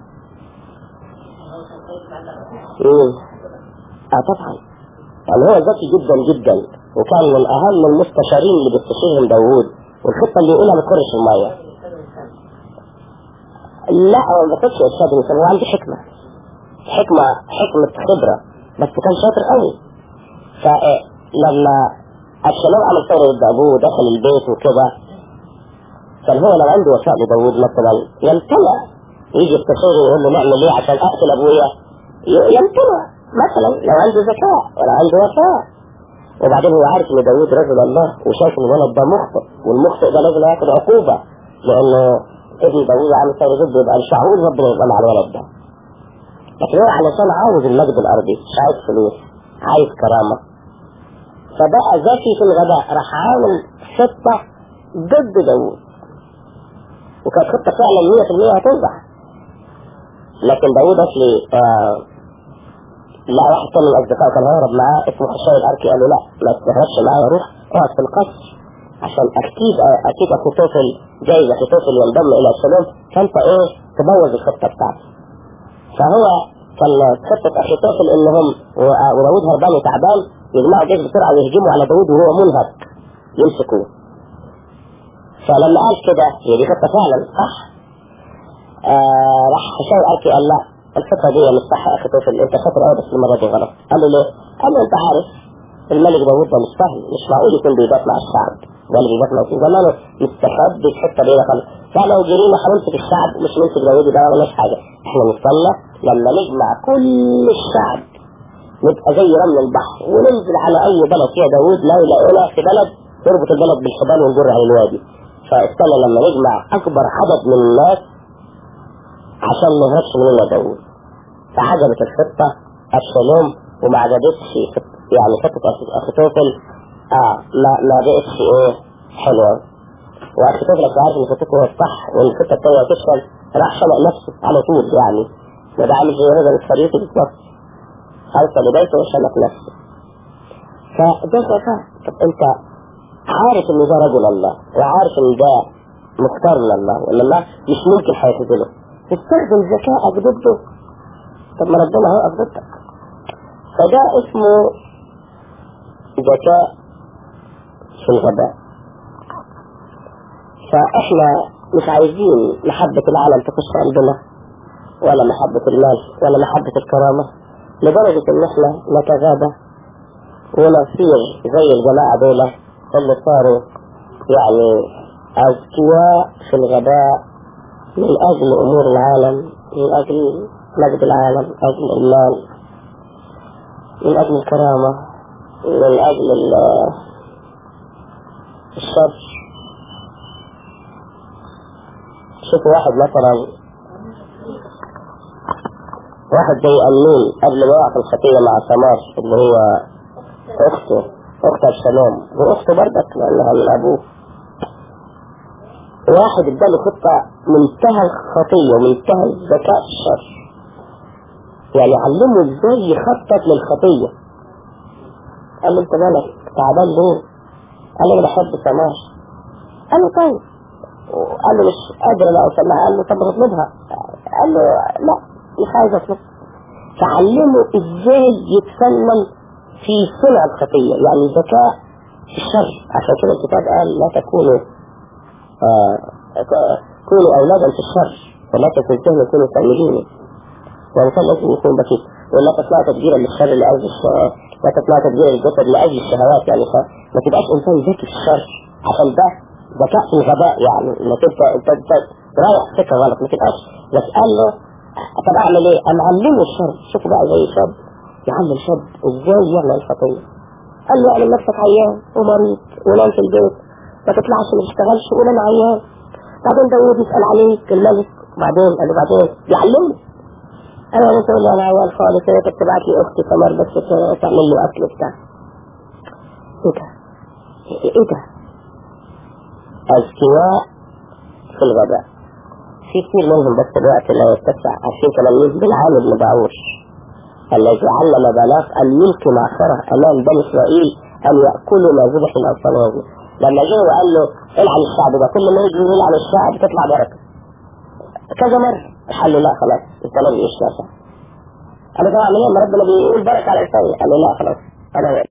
A: إيه؟ آه طبعا يعني هو ذكي جدا جدا وكان من أهم المستشارين اللي بيستشيرهم داوود والخطة اللي يقولها ما تخرش المية لا هو ما كانش ارشاد الانسان هو عنده حكمه حكمه حكمه خبره بس كان شاطر قوي فلما ابشالوم عمل ثوره ضد ابوه ودخل البيت وكده كان هو لو عنده وفاء لداوود مثلا يمتنع يجي يستشيره ويقول له نعمل ايه عشان اقتل ابويا يمتنع مثلا لو عنده ذكاء ولا عنده وفاء وبعدين هو عارف ان داوود رجل الله وشايف ان الولد ده مخطئ والمخطئ ده لازم ياخد عقوبه لانه ابن داوود عامل ثورة ضده يبقى مش معقول ربنا يبقى مع الولد ده لكن هو علشان عاوز المجد الارضي مش عايز فلوس عايز كرامة فبقى ذكي في الغباء راح عامل خطة ضد داوود وكانت خطة فعلا 100% هتنجح لكن داوود اصلي آه لا واحد تاني من اصدقائه كان هيهرب معاه اسمه خشاي الاركي قال له لا ما تهربش معايا روح اقعد في القصر عشان اكيد اكيد اخو طفل جايز اخو طفل ينضم الى السلام فانت ايه تبوظ الخطه بتاعته فهو كان خطه اخو طفل انهم وداوود هربان وتعبان يجمعوا جيش بسرعه ويهجموا على داوود وهو منهك يمسكوه فلما قال كده هي دي خطه فعلا صح آه راح هشام قال قال لا الخطه دي مش صح يا اخي طفل انت شاطر قوي بس المره دي غلط قال له ليه؟ قال له انت عارف الملك داوود ده مش سهل مش معقول يكون بيبات مع الشعب ولا بيبات مع في زمانه مستخبي في حته بعيده خالص فلو جرينا هنمسك الشعب مش نمسك داوود ده ولا حاجه احنا نستنى لما نجمع كل الشعب نبقى زي رمل البحر وننزل على اي بلد فيها داوود لا يلاقونا في بلد نربط البلد بالحبال ونجر على الوادي فاستنى لما نجمع اكبر عدد من الناس عشان ما يهربش مننا داوود فعجبت الخطة ابشالوم وما عجبتش يعني خطة اخيتوفل اه ما ما بقتش ايه حلوة واخيتوفل عشان عارف ان خطته هو الصح وان الخطة التانية هتفشل راح خلق نفسه على طول يعني ما ده عامل زي رجل الخريطي بالظبط اوصل لبيته وشنق نفسه فده ذكاء طب انت عارف ان ده رجل الله وعارف ان ده مختار من الله وان الله مش ممكن هيخذله تستخدم ذكائك ضده طب ما ربنا هيقف ضدك فده اسمه ذكاء في الغباء فاحنا مش عايزين محبة العالم تخش قلبنا ولا محبة المال ولا محبة الكرامة لدرجة ان احنا نتغابى ونصير زي الجماعة دول اللي صاروا يعني أذكياء في الغباء من أجل أمور العالم من أجل مجد العالم من أجل المال من أجل الكرامة من أجل الشر شوفوا واحد مثلا واحد زي أمين قبل ما يقع في الخطية مع سمار اللي هو أخته أخت أبشالوم وأخته برضك لأنها من أبوه واحد اداله خطة منتهى الخطية ومنتهى الذكاء في الشر يعني علمه ازاي يخطط للخطية قال له انت مالك تعبان ليه؟ قال له انا بحب سمار قال له طيب قال له مش قادر انا اوصل لها قال له طب اطلبها قال له لا مش عايز اطلب فعلمه ازاي يتفنن في صنع الخطية يعني ذكاء في الشر عشان كده الكتاب قال لا تكونوا آه كونوا أولادا في الشر ولا تكون سهل كونوا سامدين والإنسان لازم يكون بسيط ولا تطلع تدبيرا للشر لأجل الشهوات لا تطلع تدبيرا للجسد لأجل الشهوات يعني ما تبقاش إنسان ذكي في الشر عشان ده ذكاء في الغباء يعني انك انت انت انت رايح سكه غلط ما تبقاش بس قال له طب اعمل ايه؟ انا علمه الشر شوفوا بقى زي شاب يعلم شاب ازاي يعمل الخطيه قال له اعمل نفسك عيان ومريض ونام في البيت ما تطلعش ما تشتغلش وقول انا عيان بعدين داوود يسال عليك الملك وبعدين قال له بعدين يعلمه انا لما تقول له انا عيان خالص هي كانت تبعت لي اختي سمر بس تعمل له اكل بتاع ايه ده؟ ايه ده؟ اذكياء في الغباء في كثير منهم بس الوقت لا يتسع عشان تلاميذ بالعام بن باعوش الذي علم بلاغ أن يلقي معصرة أمام بني إسرائيل أن يأكلوا ما ذبح الأوثان لما جه وقال له العن الشعب ده كل ما يجي يلعن الشعب تطلع بركة كذا مرة قال له لا خلاص انت لم يشتغل قال له طبعا من يوم ربنا بيقول بركة على الإنسان قال له لا خلاص أنا